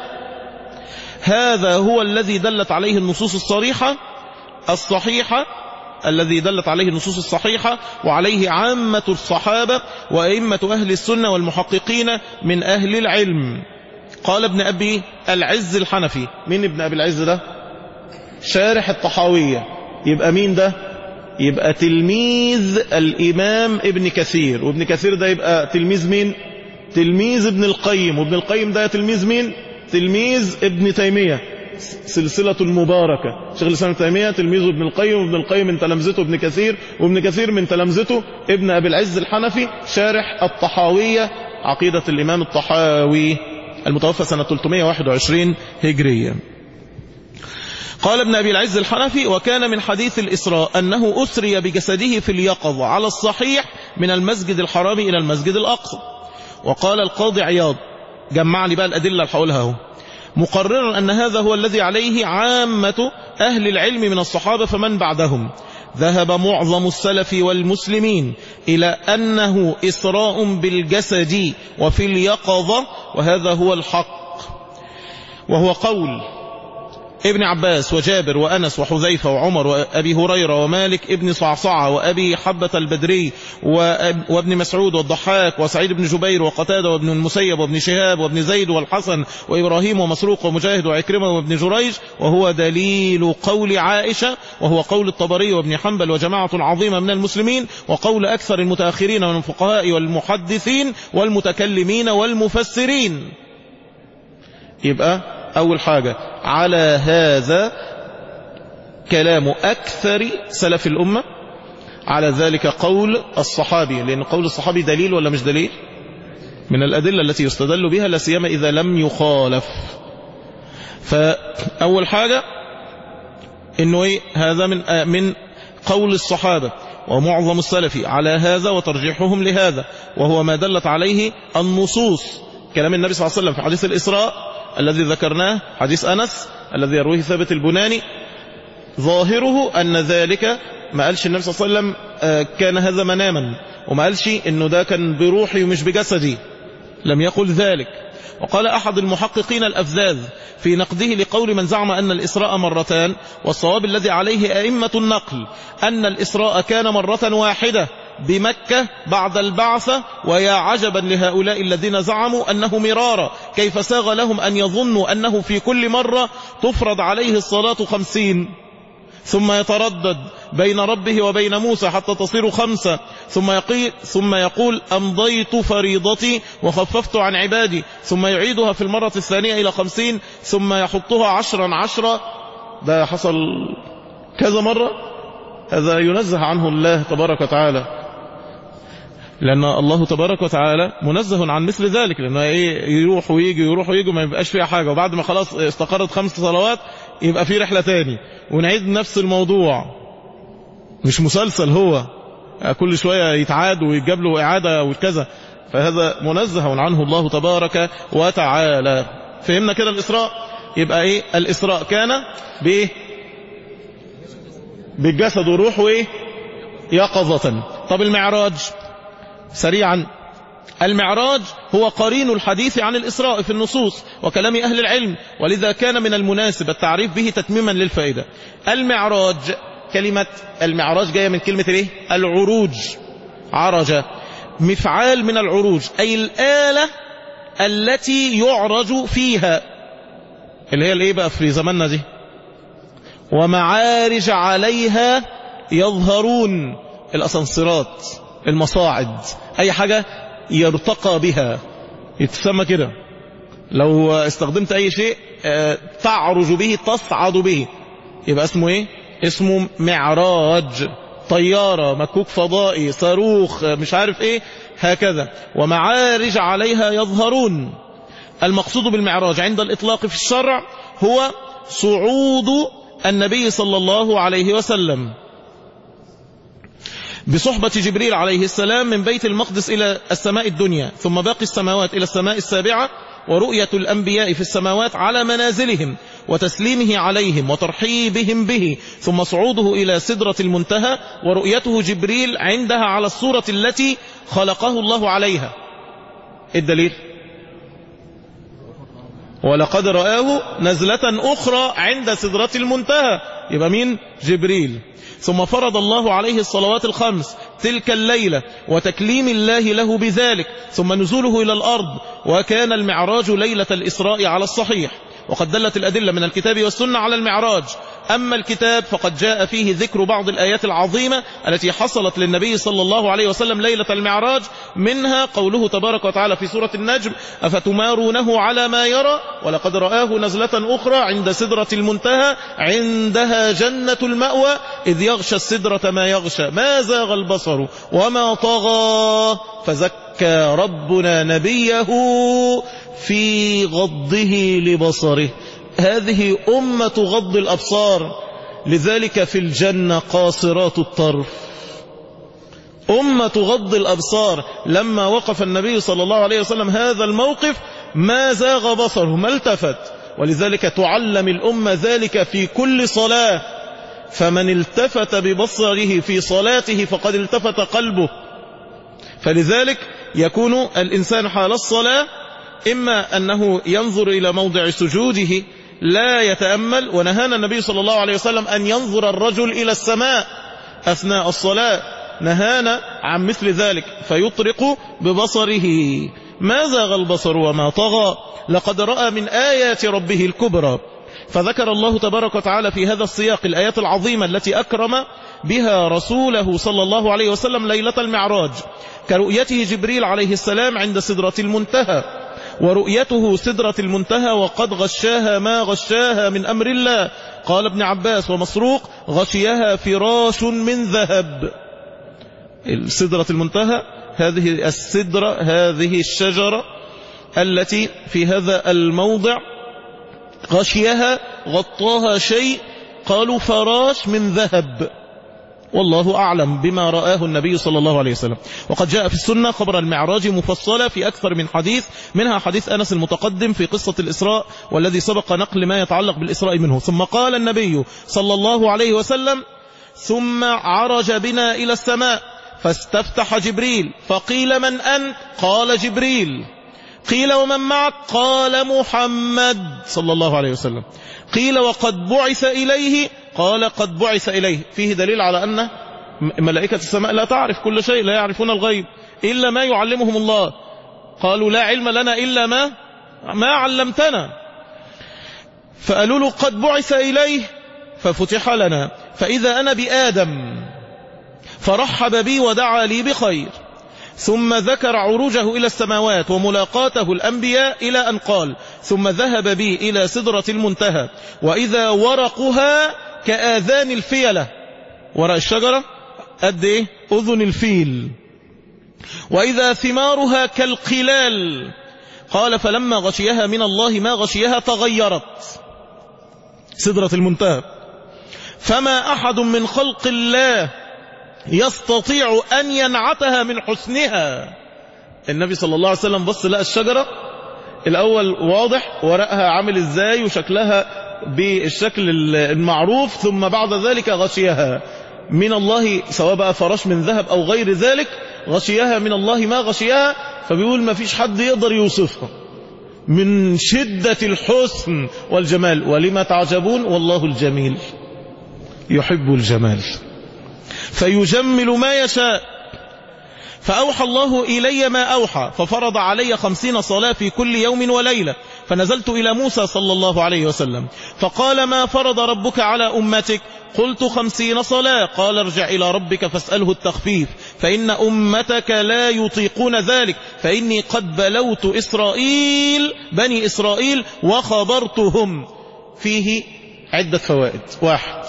هذا هو الذي دلت عليه النصوص الصريحة الصحيحة الذي دلت عليه النصوص الصحيحة وعليه عامة الصحابة وأئمة أهل السنة والمحققين من أهل العلم قال ابن أبي العز الحنفي مين ابن أبي العز ده شارح الطحاوية يبقى مين ده يبقى تلميذ الإمام ابن كثير وابن كثير ده يبقى تلميذ مين تلميذ ابن القيم وابن القيم ده تلميذ مين تلميذ ابن تيمية سلسلة المباركة شيخ الإسلام ابن تيمية تلميذه ابن القيم وابن القيم من تلامذته ابن كثير وابن كثير من تلامذته ابن أبي العز الحنفي شارح الطحاوية عقيدة الإمام الطحاوي المتوفى سنة 321 هجرية قال ابن أبي العز الحنفي وكان من حديث الإسراء أنه أسري بجسده في اليقظة على الصحيح من المسجد الحرام إلى المسجد الأقصى وقال القاضي عياض جمع لي بقى الأدلة اللي هقولها اهو مقررا أن هذا هو الذي عليه عامة أهل العلم من الصحابة فمن بعدهم ذهب معظم السلف والمسلمين إلى أنه إسراء بالجسد وفي اليقظة وهذا هو الحق وهو قول ابن عباس وجابر وأنس وحذيفة وعمر وأبي هريرة ومالك ابن صعصعة وأبي حبة البدري وابن مسعود والضحاك وسعيد بن جبير وقتادة وابن المسيب وابن شهاب وابن زيد والحسن وإبراهيم ومسروق ومجاهد وعكرمة وابن جريج وهو دليل قول عائشة وهو قول الطبري وابن حنبل وجماعة عظيمة من المسلمين وقول أكثر المتأخرين من الفقهاء والمحدثين والمتكلمين والمفسرين يبقى أول حاجة على هذا كلام أكثر سلف الأمة على ذلك قول الصحابي لأن قول الصحابي دليل ولا مش دليل من الأدلة التي يستدل بها لا سيما إذا لم يخالف فأول حاجة إنه إيه هذا من من قول الصحابة ومعظم السلف على هذا وترجيحهم لهذا وهو ما دلت عليه النصوص كلام النبي صلى الله عليه وسلم في حديث الإسراء الذي ذكرناه حديث أنس الذي يرويه ثابت البناني ظاهره أن ذلك ما قالش النبي صلى الله عليه وسلم كان هذا مناما وما قالش أنه ده كان بروحي ومش بجسدي لم يقل ذلك وقال أحد المحققين الأفذاذ في نقده لقول من زعم أن الإسراء مرتان والصواب الذي عليه أئمة النقل أن الإسراء كان مرة واحدة بمكة بعد البعثة ويا عجبا لهؤلاء الذين زعموا أنه مرارا كيف ساغ لهم أن يظنوا أنه في كل مرة تفرض عليه الصلاة خمسين ثم يتردد بين ربه وبين موسى حتى تصير خمسة ثم يقول, ثم يقول أمضيت فريضتي وخففت عن عبادي ثم يعيدها في المرة الثانية إلى خمسين ثم يحطها عشرا عشرا ده حصل كذا مرة هذا ينزه عنه الله تبارك وتعالى لأن الله تبارك وتعالى منزه عن مثل ذلك لأنه إيه يروح ويجي يروح ويجي ما يبقاش فيها حاجة وبعد ما خلاص استقرت خمس صلوات يبقى في رحلة تاني ونعيد نفس الموضوع مش مسلسل هو كل شوية يتعاد ويجاب له إعادة وكذا فهذا منزه عنه الله تبارك وتعالى فهمنا كده الإسراء يبقى إيه الإسراء كان بإيه بالجسد وروح وإيه يقظة طب المعراج سريعا المعراج هو قرين الحديث عن الإسراء في النصوص وكلام أهل العلم ولذا كان من المناسب التعريف به تتميما للفائدة المعراج كلمة المعراج جاية من كلمة الايه العروج عرج مفعال من العروج أي الآلة التي يعرج فيها اللي هي الايه بقى في زماننا دي ومعارج عليها يظهرون الأسانسيرات المصاعد أي حاجة يرتقى بها يتسمى كده لو استخدمت اي شيء آه، تعرج به تصعد به يبقى اسمه ايه اسمه معراج طيارة مكوك فضائي صاروخ آه، مش عارف ايه هكذا ومعارج عليها يظهرون المقصود بالمعراج عند الإطلاق في الشرع هو صعود النبي صلى الله عليه وسلم بصحبة جبريل عليه السلام من بيت المقدس إلى السماء الدنيا ثم باقي السماوات إلى السماء السابعة ورؤية الأنبياء في السماوات على منازلهم وتسليمه عليهم وترحيبهم به ثم صعوده إلى سدرة المنتهى ورؤيته جبريل عندها على الصورة التي خلقه الله عليها الدليل ولقد رآه نزلة أخرى عند سدرة المنتهى يبقى مين جبريل ثم فرض الله عليه الصلوات الخمس تلك الليلة وتكليم الله له بذلك ثم نزوله إلى الأرض وكان المعراج ليلة الإسراء على الصحيح وقد دلت الأدلة من الكتاب والسنة على المعراج أما الكتاب فقد جاء فيه ذكر بعض الآيات العظيمة التي حصلت للنبي صلى الله عليه وسلم ليلة المعراج منها قوله تبارك وتعالى في سورة النجم أفتمارونه على ما يرى ولقد رآه نزلة أخرى عند سدرة المنتهى عندها جنة المأوى إذ يغشى السدرة ما يغشى ما زاغ البصر وما طغى فزكى ربنا نبيه في غضه لبصره هذه أمة غض الأبصار لذلك في الجنة قاصرات الطرف أمة غض الأبصار لما وقف النبي صلى الله عليه وسلم هذا الموقف ما زاغ بصره ما التفت ولذلك تعلم الأمة ذلك في كل صلاة فمن التفت ببصره في صلاته فقد التفت قلبه فلذلك يكون الإنسان حال الصلاة إما أنه ينظر إلى موضع سجوده لا يتأمل ونهانا النبي صلى الله عليه وسلم أن ينظر الرجل إلى السماء أثناء الصلاة نهانا عن مثل ذلك فيطرق ببصره ما زاغ البصر وما طغى لقد رأى من آيات ربه الكبرى فذكر الله تبارك وتعالى في هذا السياق الآيات العظيمة التي أكرم بها رسوله صلى الله عليه وسلم ليلة المعراج كرؤيته جبريل عليه السلام عند سدرة المنتهى ورؤيته سدرة المنتهى وقد غشاها ما غشاها من أمر الله قال ابن عباس ومسروق غشيها فراش من ذهب سدرة المنتهى هذه السدرة هذه الشجرة التي في هذا الموضع غشيها غطاها شيء قالوا فراش من ذهب والله أعلم بما رآه النبي صلى الله عليه وسلم وقد جاء في السنة خبر المعراج مفصلة في أكثر من حديث منها حديث أنس المتقدم في قصة الإسراء والذي سبق نقل ما يتعلق بالإسراء منه ثم قال النبي صلى الله عليه وسلم ثم عرج بنا إلى السماء فاستفتح جبريل فقيل من أنت قال جبريل قيل ومن معك قال محمد صلى الله عليه وسلم قيل وقد بعث إليه قال قد بعث إليه فيه دليل على أن ملائكة السماء لا تعرف كل شيء لا يعرفون الغيب إلا ما يعلمهم الله قالوا لا علم لنا إلا ما ما علمتنا فقالوا له قد بعث إليه ففتح لنا فإذا أنا بآدم فرحب بي ودعا لي بخير ثم ذكر عروجه إلى السماوات وملاقاته الأنبياء إلى أن قال ثم ذهب بي إلى سدرة المنتهى وإذا ورقها كآذان الفيلة ورق الشجرة قد إيه أذن الفيل وإذا ثمارها كالقلال قال فلما غشيها من الله ما غشيها تغيرت سدرة المنتهى فما أحد من خلق الله يستطيع أن ينعتها من حسنها النبي صلى الله عليه وسلم بص لقى الشجرة الأول واضح ورقها عامل إزاي وشكلها بالشكل المعروف ثم بعد ذلك غشيها من الله سواء بقى فراش من ذهب أو غير ذلك غشيها من الله ما غشيها فبيقول ما فيش حد يقدر يوصفها من شدة الحسن والجمال ولما تعجبون والله الجميل يحب الجمال فيجمل ما يشاء فأوحى الله إلي ما أوحى ففرض علي خمسين صلاة في كل يوم وليلة فنزلت إلى موسى صلى الله عليه وسلم فقال ما فرض ربك على أمتك قلت خمسين صلاة قال ارجع إلى ربك فاسأله التخفيف فإن أمتك لا يطيقون ذلك فإني قد بلوت إسرائيل بني إسرائيل وخبرتهم فيه عدة فوائد واحد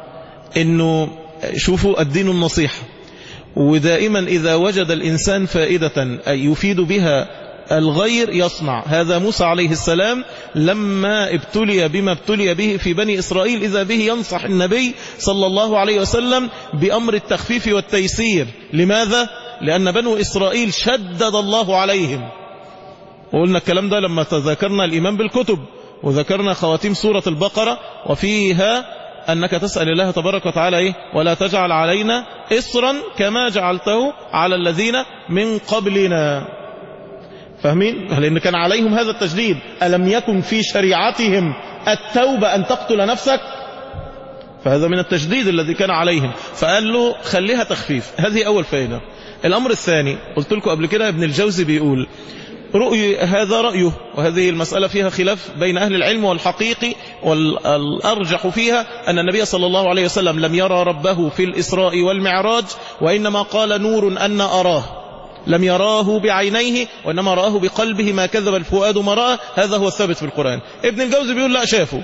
إنه شوفوا الدين النصيحة ودائما إذا وجد الإنسان فائدة يفيد بها الغير يصنع هذا موسى عليه السلام لما ابتلي بما ابتلي به في بني إسرائيل إذا به ينصح النبي صلى الله عليه وسلم بأمر التخفيف والتيسير لماذا؟ لأن بنو إسرائيل شدد الله عليهم وقلنا الكلام ده لما تذكرنا الإيمان بالكتب وذكرنا خواتيم سورة البقرة وفيها أنك تسأل الله تبارك وتعالى إيه؟ ولا تجعل علينا إصرا كما جعلته على الذين من قبلنا فاهمين؟ لأن كان عليهم هذا التجديد ألم يكن في شريعتهم التوبة أن تقتل نفسك فهذا من التجديد الذي كان عليهم فقال له خليها تخفيف هذه أول فائدة الأمر الثاني قلت لكم قبل كده ابن الجوزي بيقول رؤي هذا رأيه وهذه المسألة فيها خلاف بين أهل العلم والحقيقي والأرجح فيها أن النبي صلى الله عليه وسلم لم يرى ربه في الإسراء والمعراج وإنما قال نور أن أراه لم يراه بعينيه وإنما رآه بقلبه ما كذب الفؤاد ما رأى هذا هو الثابت في القرآن ابن الجوزي بيقول لا شافه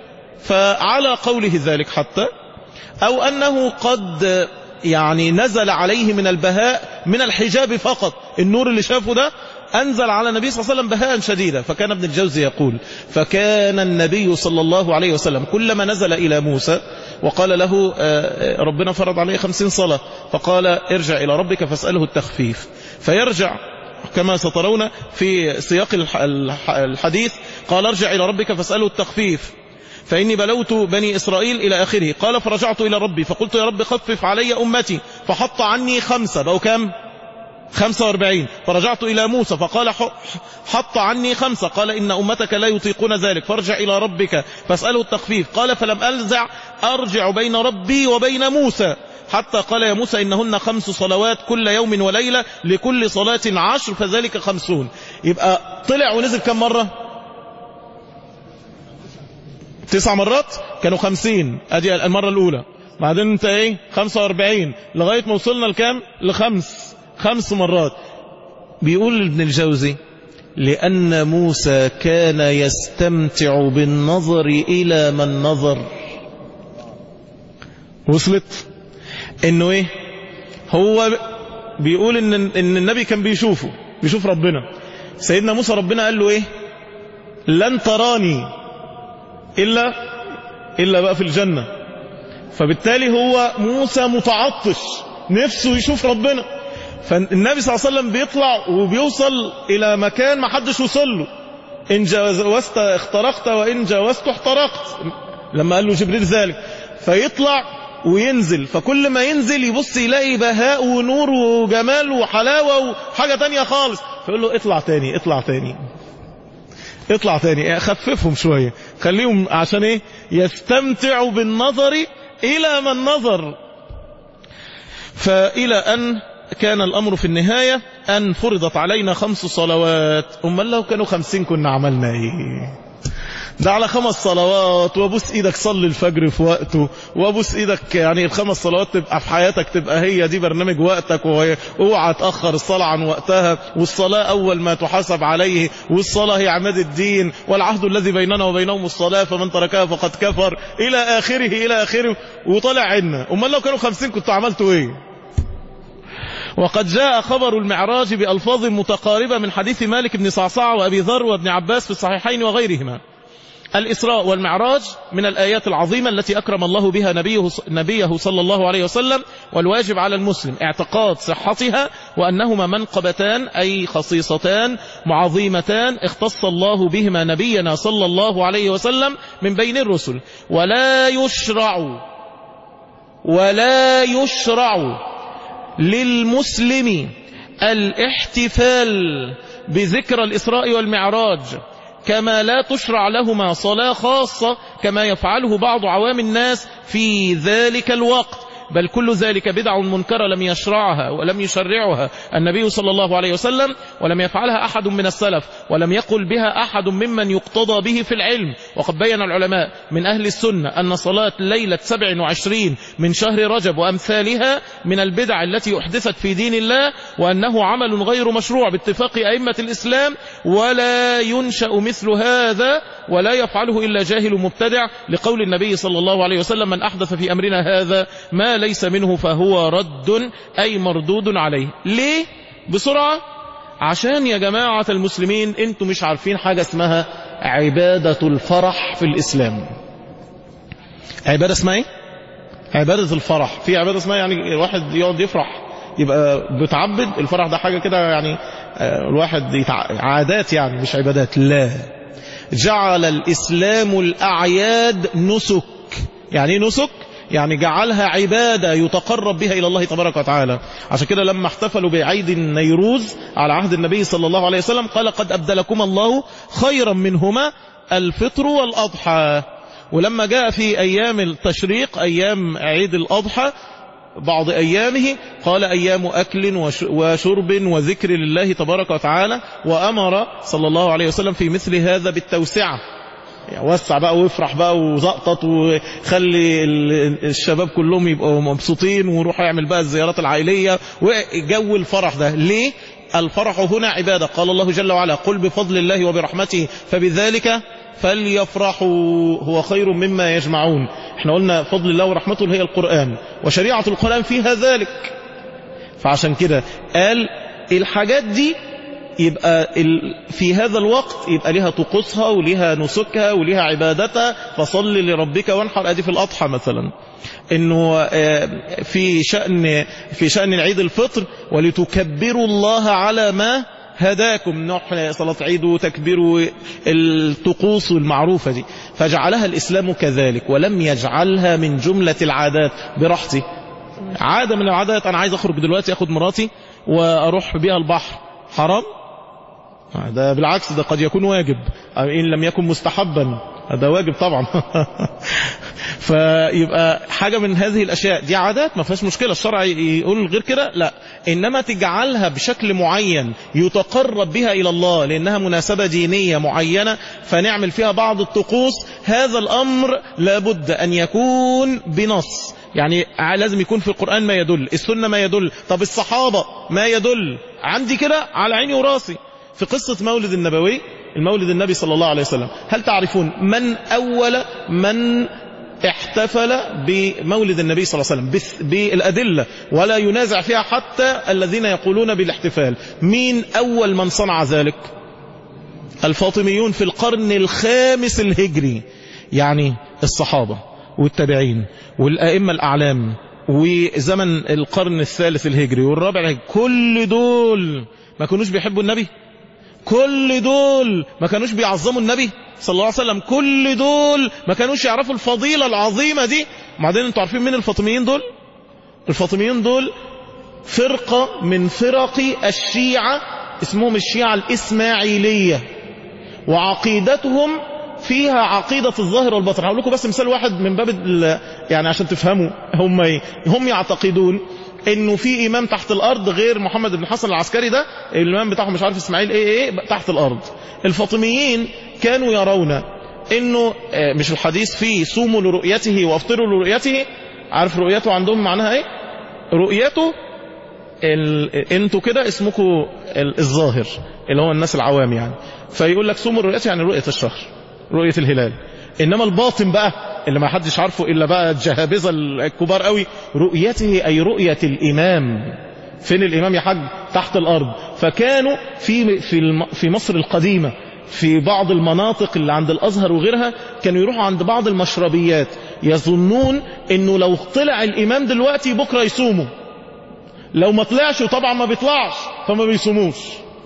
فعلى قوله ذلك حتى أو أنه قد يعني نزل عليه من البهاء من الحجاب فقط النور اللي شافه ده أنزل على النبي صلى الله عليه وسلم بهاء شديدا فكان ابن الجوزي يقول فكان النبي صلى الله عليه وسلم كلما نزل إلى موسى وقال له ربنا فرض عليه خمسين صلاة فقال ارجع إلى ربك فاسأله التخفيف فيرجع كما سترون في سياق الحديث قال ارجع إلى ربك فاسأله التخفيف فإني بلوت بني إسرائيل إلى آخره قال فرجعت إلى ربي فقلت يا رب خفف علي أمتي فحط عني خمسة بقوا كام 45 فرجعت إلى موسى فقال حط عني خمسة قال إن أمتك لا يطيقون ذلك فارجع إلى ربك فاسأله التخفيف قال فلم ألزع أرجع بين ربي وبين موسى حتى قال يا موسى إنهن خمس صلوات كل يوم وليلة لكل صلاة عشر فذلك خمسون يبقى طلع ونزل كم مرة تسع مرات كانوا خمسين ادي المرة الاولى بعدين انت ايه خمسة واربعين لغاية ما وصلنا لكام لخمس خمس مرات بيقول ابن الجوزي لأن موسى كان يستمتع بالنظر إلى من نظر وصلت انه ايه هو بيقول ان, إن النبي كان بيشوفه بيشوف ربنا سيدنا موسى ربنا قال له ايه لن تراني إلا إلا بقى في الجنة فبالتالي هو موسى متعطش نفسه يشوف ربنا فالنبي صلى الله عليه وسلم بيطلع وبيوصل إلى مكان ما حدش وصل له إن جاوزت اخترقت وإن جاوزت احترقت لما قال له جبريل ذلك فيطلع وينزل فكل ما ينزل يبص يلاقي بهاء ونور وجمال وحلاوة وحاجة تانية خالص فيقول له اطلع تاني اطلع تاني اطلع تاني خففهم شوية خليهم عشان ايه يستمتعوا بالنظر الى من نظر فالى ان كان الامر في النهاية ان فرضت علينا خمس صلوات امال لو كانوا خمسين كنا عملنا ايه ده على خمس صلوات وابوس ايدك صلي الفجر في وقته وابوس ايدك يعني الخمس صلوات تبقى في حياتك تبقى هي دي برنامج وقتك واوعى تاخر الصلاه عن وقتها والصلاه اول ما تحاسب عليه والصلاه هي عماد الدين والعهد الذي بيننا وبينهم الصلاه فمن تركها فقد كفر الى اخره الى اخره وطلع عنا امال لو كانوا خمسين كنتوا عملتوا ايه وقد جاء خبر المعراج بألفاظ متقاربة من حديث مالك بن صعصع وأبي ذر وابن عباس في الصحيحين وغيرهما الإسراء والمعراج من الآيات العظيمة التي أكرم الله بها نبيه, نبيه صلى الله عليه وسلم والواجب على المسلم اعتقاد صحتها وأنهما منقبتان أي خصيصتان معظيمتان اختص الله بهما نبينا صلى الله عليه وسلم من بين الرسل ولا يشرع ولا يشرع للمسلم الاحتفال بذكر الإسراء والمعراج كما لا تشرع لهما صلاة خاصة كما يفعله بعض عوام الناس في ذلك الوقت بل كل ذلك بدع منكرة لم يشرعها ولم يشرعها النبي صلى الله عليه وسلم ولم يفعلها أحد من السلف ولم يقل بها أحد ممن يقتضى به في العلم وقد بين العلماء من أهل السنة أن صلاة ليلة 27 من شهر رجب وأمثالها من البدع التي أحدثت في دين الله وأنه عمل غير مشروع باتفاق أئمة الإسلام ولا ينشأ مثل هذا ولا يفعله إلا جاهل مبتدع لقول النبي صلى الله عليه وسلم من أحدث في أمرنا هذا ما ليس منه فهو رد أي مردود عليه ليه؟ بسرعة عشان يا جماعة المسلمين انتوا مش عارفين حاجة اسمها عبادة الفرح في الإسلام عبادة اسمها ايه؟ عبادة الفرح في عبادة اسمها يعني الواحد يقعد يفرح يبقى بتعبد الفرح ده حاجة كده يعني الواحد يتع... عادات يعني مش عبادات لا جعل الإسلام الأعياد نسك يعني ايه نسك يعني جعلها عبادة يتقرب بها إلى الله تبارك وتعالى عشان كده لما احتفلوا بعيد النيروز على عهد النبي صلى الله عليه وسلم قال قد أبدلكم الله خيرا منهما الفطر والأضحى ولما جاء في أيام التشريق أيام عيد الأضحى بعض أيامه قال أيام أكل وشرب وذكر لله تبارك وتعالى وأمر صلى الله عليه وسلم في مثل هذا بالتوسعة يعني وسع بقى وافرح بقى وزقطط وخلي الشباب كلهم يبقوا مبسوطين وروح يعمل بقى الزيارات العائلية وجو الفرح ده ليه الفرح هنا عبادة قال الله جل وعلا قل بفضل الله وبرحمته فبذلك فليفرحوا هو خير مما يجمعون احنا قلنا فضل الله ورحمته هي القرآن وشريعة القرآن فيها ذلك فعشان كده قال الحاجات دي يبقى في هذا الوقت يبقى لها طقوسها ولها نسكها ولها عبادتها فصل لربك وانحر ادي في الاضحى مثلا انه في شأن في شأن عيد الفطر ولتكبروا الله على ما هداكم نوح صلاة عيد وتكبير الطقوس المعروفة دي فجعلها الإسلام كذلك ولم يجعلها من جملة العادات براحتي عادة من العادات أنا عايز أخرج دلوقتي أخد مراتي وأروح بيها البحر حرام ده بالعكس ده قد يكون واجب إن لم يكن مستحبا هذا واجب طبعا فيبقى حاجة من هذه الأشياء دي عادات ما فيهاش مشكلة الشرع يقول غير كده لا إنما تجعلها بشكل معين يتقرب بها إلى الله لأنها مناسبة دينية معينة فنعمل فيها بعض الطقوس هذا الأمر لابد أن يكون بنص يعني لازم يكون في القرآن ما يدل السنة ما يدل طب الصحابة ما يدل عندي كده على عيني وراسي في قصة مولد النبوي المولد النبي صلى الله عليه وسلم هل تعرفون من أول من احتفل بمولد النبي صلى الله عليه وسلم بالأدلة ولا ينازع فيها حتى الذين يقولون بالاحتفال مين أول من صنع ذلك الفاطميون في القرن الخامس الهجري يعني الصحابة والتابعين والأئمة الأعلام وزمن القرن الثالث الهجري والرابع كل دول ما كانوش بيحبوا النبي كل دول ما كانوش بيعظموا النبي صلى الله عليه وسلم كل دول ما كانوش يعرفوا الفضيلة العظيمة دي بعدين انتوا عارفين مين الفاطميين دول الفاطميين دول فرقة من فرق الشيعة اسمهم الشيعة الإسماعيلية وعقيدتهم فيها عقيدة الظاهر والباطن هقول لكم بس مثال واحد من باب يعني عشان تفهموا هم هم يعتقدون انه في امام تحت الارض غير محمد بن حسن العسكري ده الامام بتاعهم مش عارف اسماعيل ايه ايه تحت الارض الفاطميين كانوا يرون انه مش الحديث فيه صوموا لرؤيته وافطروا لرؤيته عارف رؤيته عندهم معناها ايه رؤيته ال... انتوا كده اسمكم الظاهر اللي هو الناس العوام يعني فيقول لك صوموا رؤيته يعني رؤية الشهر رؤية الهلال انما الباطن بقى اللي ما حدش عارفه الا بقى الجهابذه الكبار قوي رؤيته اي رؤيه الامام فين الامام يا حاج تحت الارض فكانوا في في في مصر القديمه في بعض المناطق اللي عند الازهر وغيرها كانوا يروحوا عند بعض المشربيات يظنون انه لو طلع الامام دلوقتي بكره يصوموا لو ما طلعش وطبعا ما بيطلعش فما بيصوموش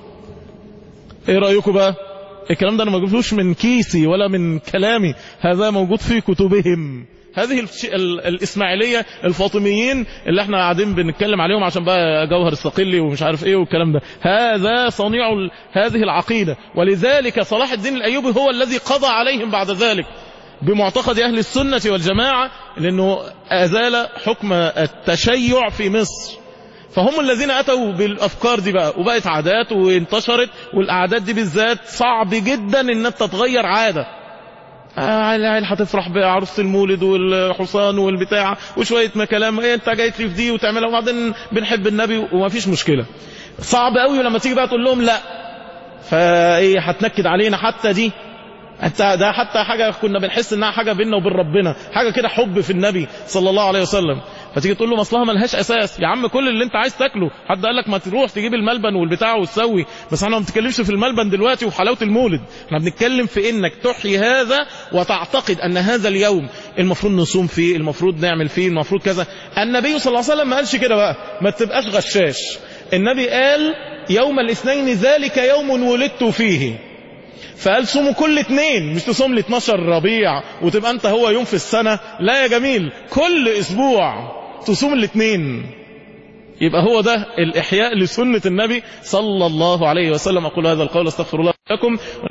ايه رايكم بقى الكلام ده انا ما جبتوش من كيسي ولا من كلامي هذا موجود في كتبهم هذه الإسماعيلية الفاطميين اللي احنا قاعدين بنتكلم عليهم عشان بقى جوهر الصقلي ومش عارف ايه والكلام ده هذا صنيع هذه العقيدة ولذلك صلاح الدين الأيوبي هو الذي قضى عليهم بعد ذلك بمعتقد أهل السنة والجماعة لأنه أزال حكم التشيع في مصر فهم الذين أتوا بالأفكار دي بقى وبقت عادات وانتشرت والأعداد دي بالذات صعب جدا إن أنت تغير عادة آه العيال هتفرح بعروسة المولد والحصان والبتاع وشوية ما كلام ايه انت جايت لي في دي وتعملها وبعدين بنحب النبي وما فيش مشكلة صعب قوي لما تيجي بقى تقول لهم لا فايه هتنكد علينا حتى دي انت ده حتى حاجة كنا بنحس انها حاجة بيننا وبين ربنا حاجة كده حب في النبي صلى الله عليه وسلم فتيجي تقول له مصلها ملهاش اساس يا عم كل اللي انت عايز تاكله حد قال لك ما تروح تجيب الملبن والبتاع وتسوي بس احنا ما بنتكلمش في الملبن دلوقتي وحلاوه المولد احنا بنتكلم في انك تحيي هذا وتعتقد ان هذا اليوم المفروض نصوم فيه المفروض نعمل فيه المفروض كذا النبي صلى الله عليه وسلم ما قالش كده بقى ما تبقاش غشاش النبي قال يوم الاثنين ذلك يوم ولدت فيه فقال صوموا كل اتنين مش تصوم لي 12 ربيع وتبقى انت هو يوم في السنة لا يا جميل كل اسبوع تصوم الاثنين يبقى هو ده الإحياء لسنة النبي صلى الله عليه وسلم أقول هذا القول استغفر الله لكم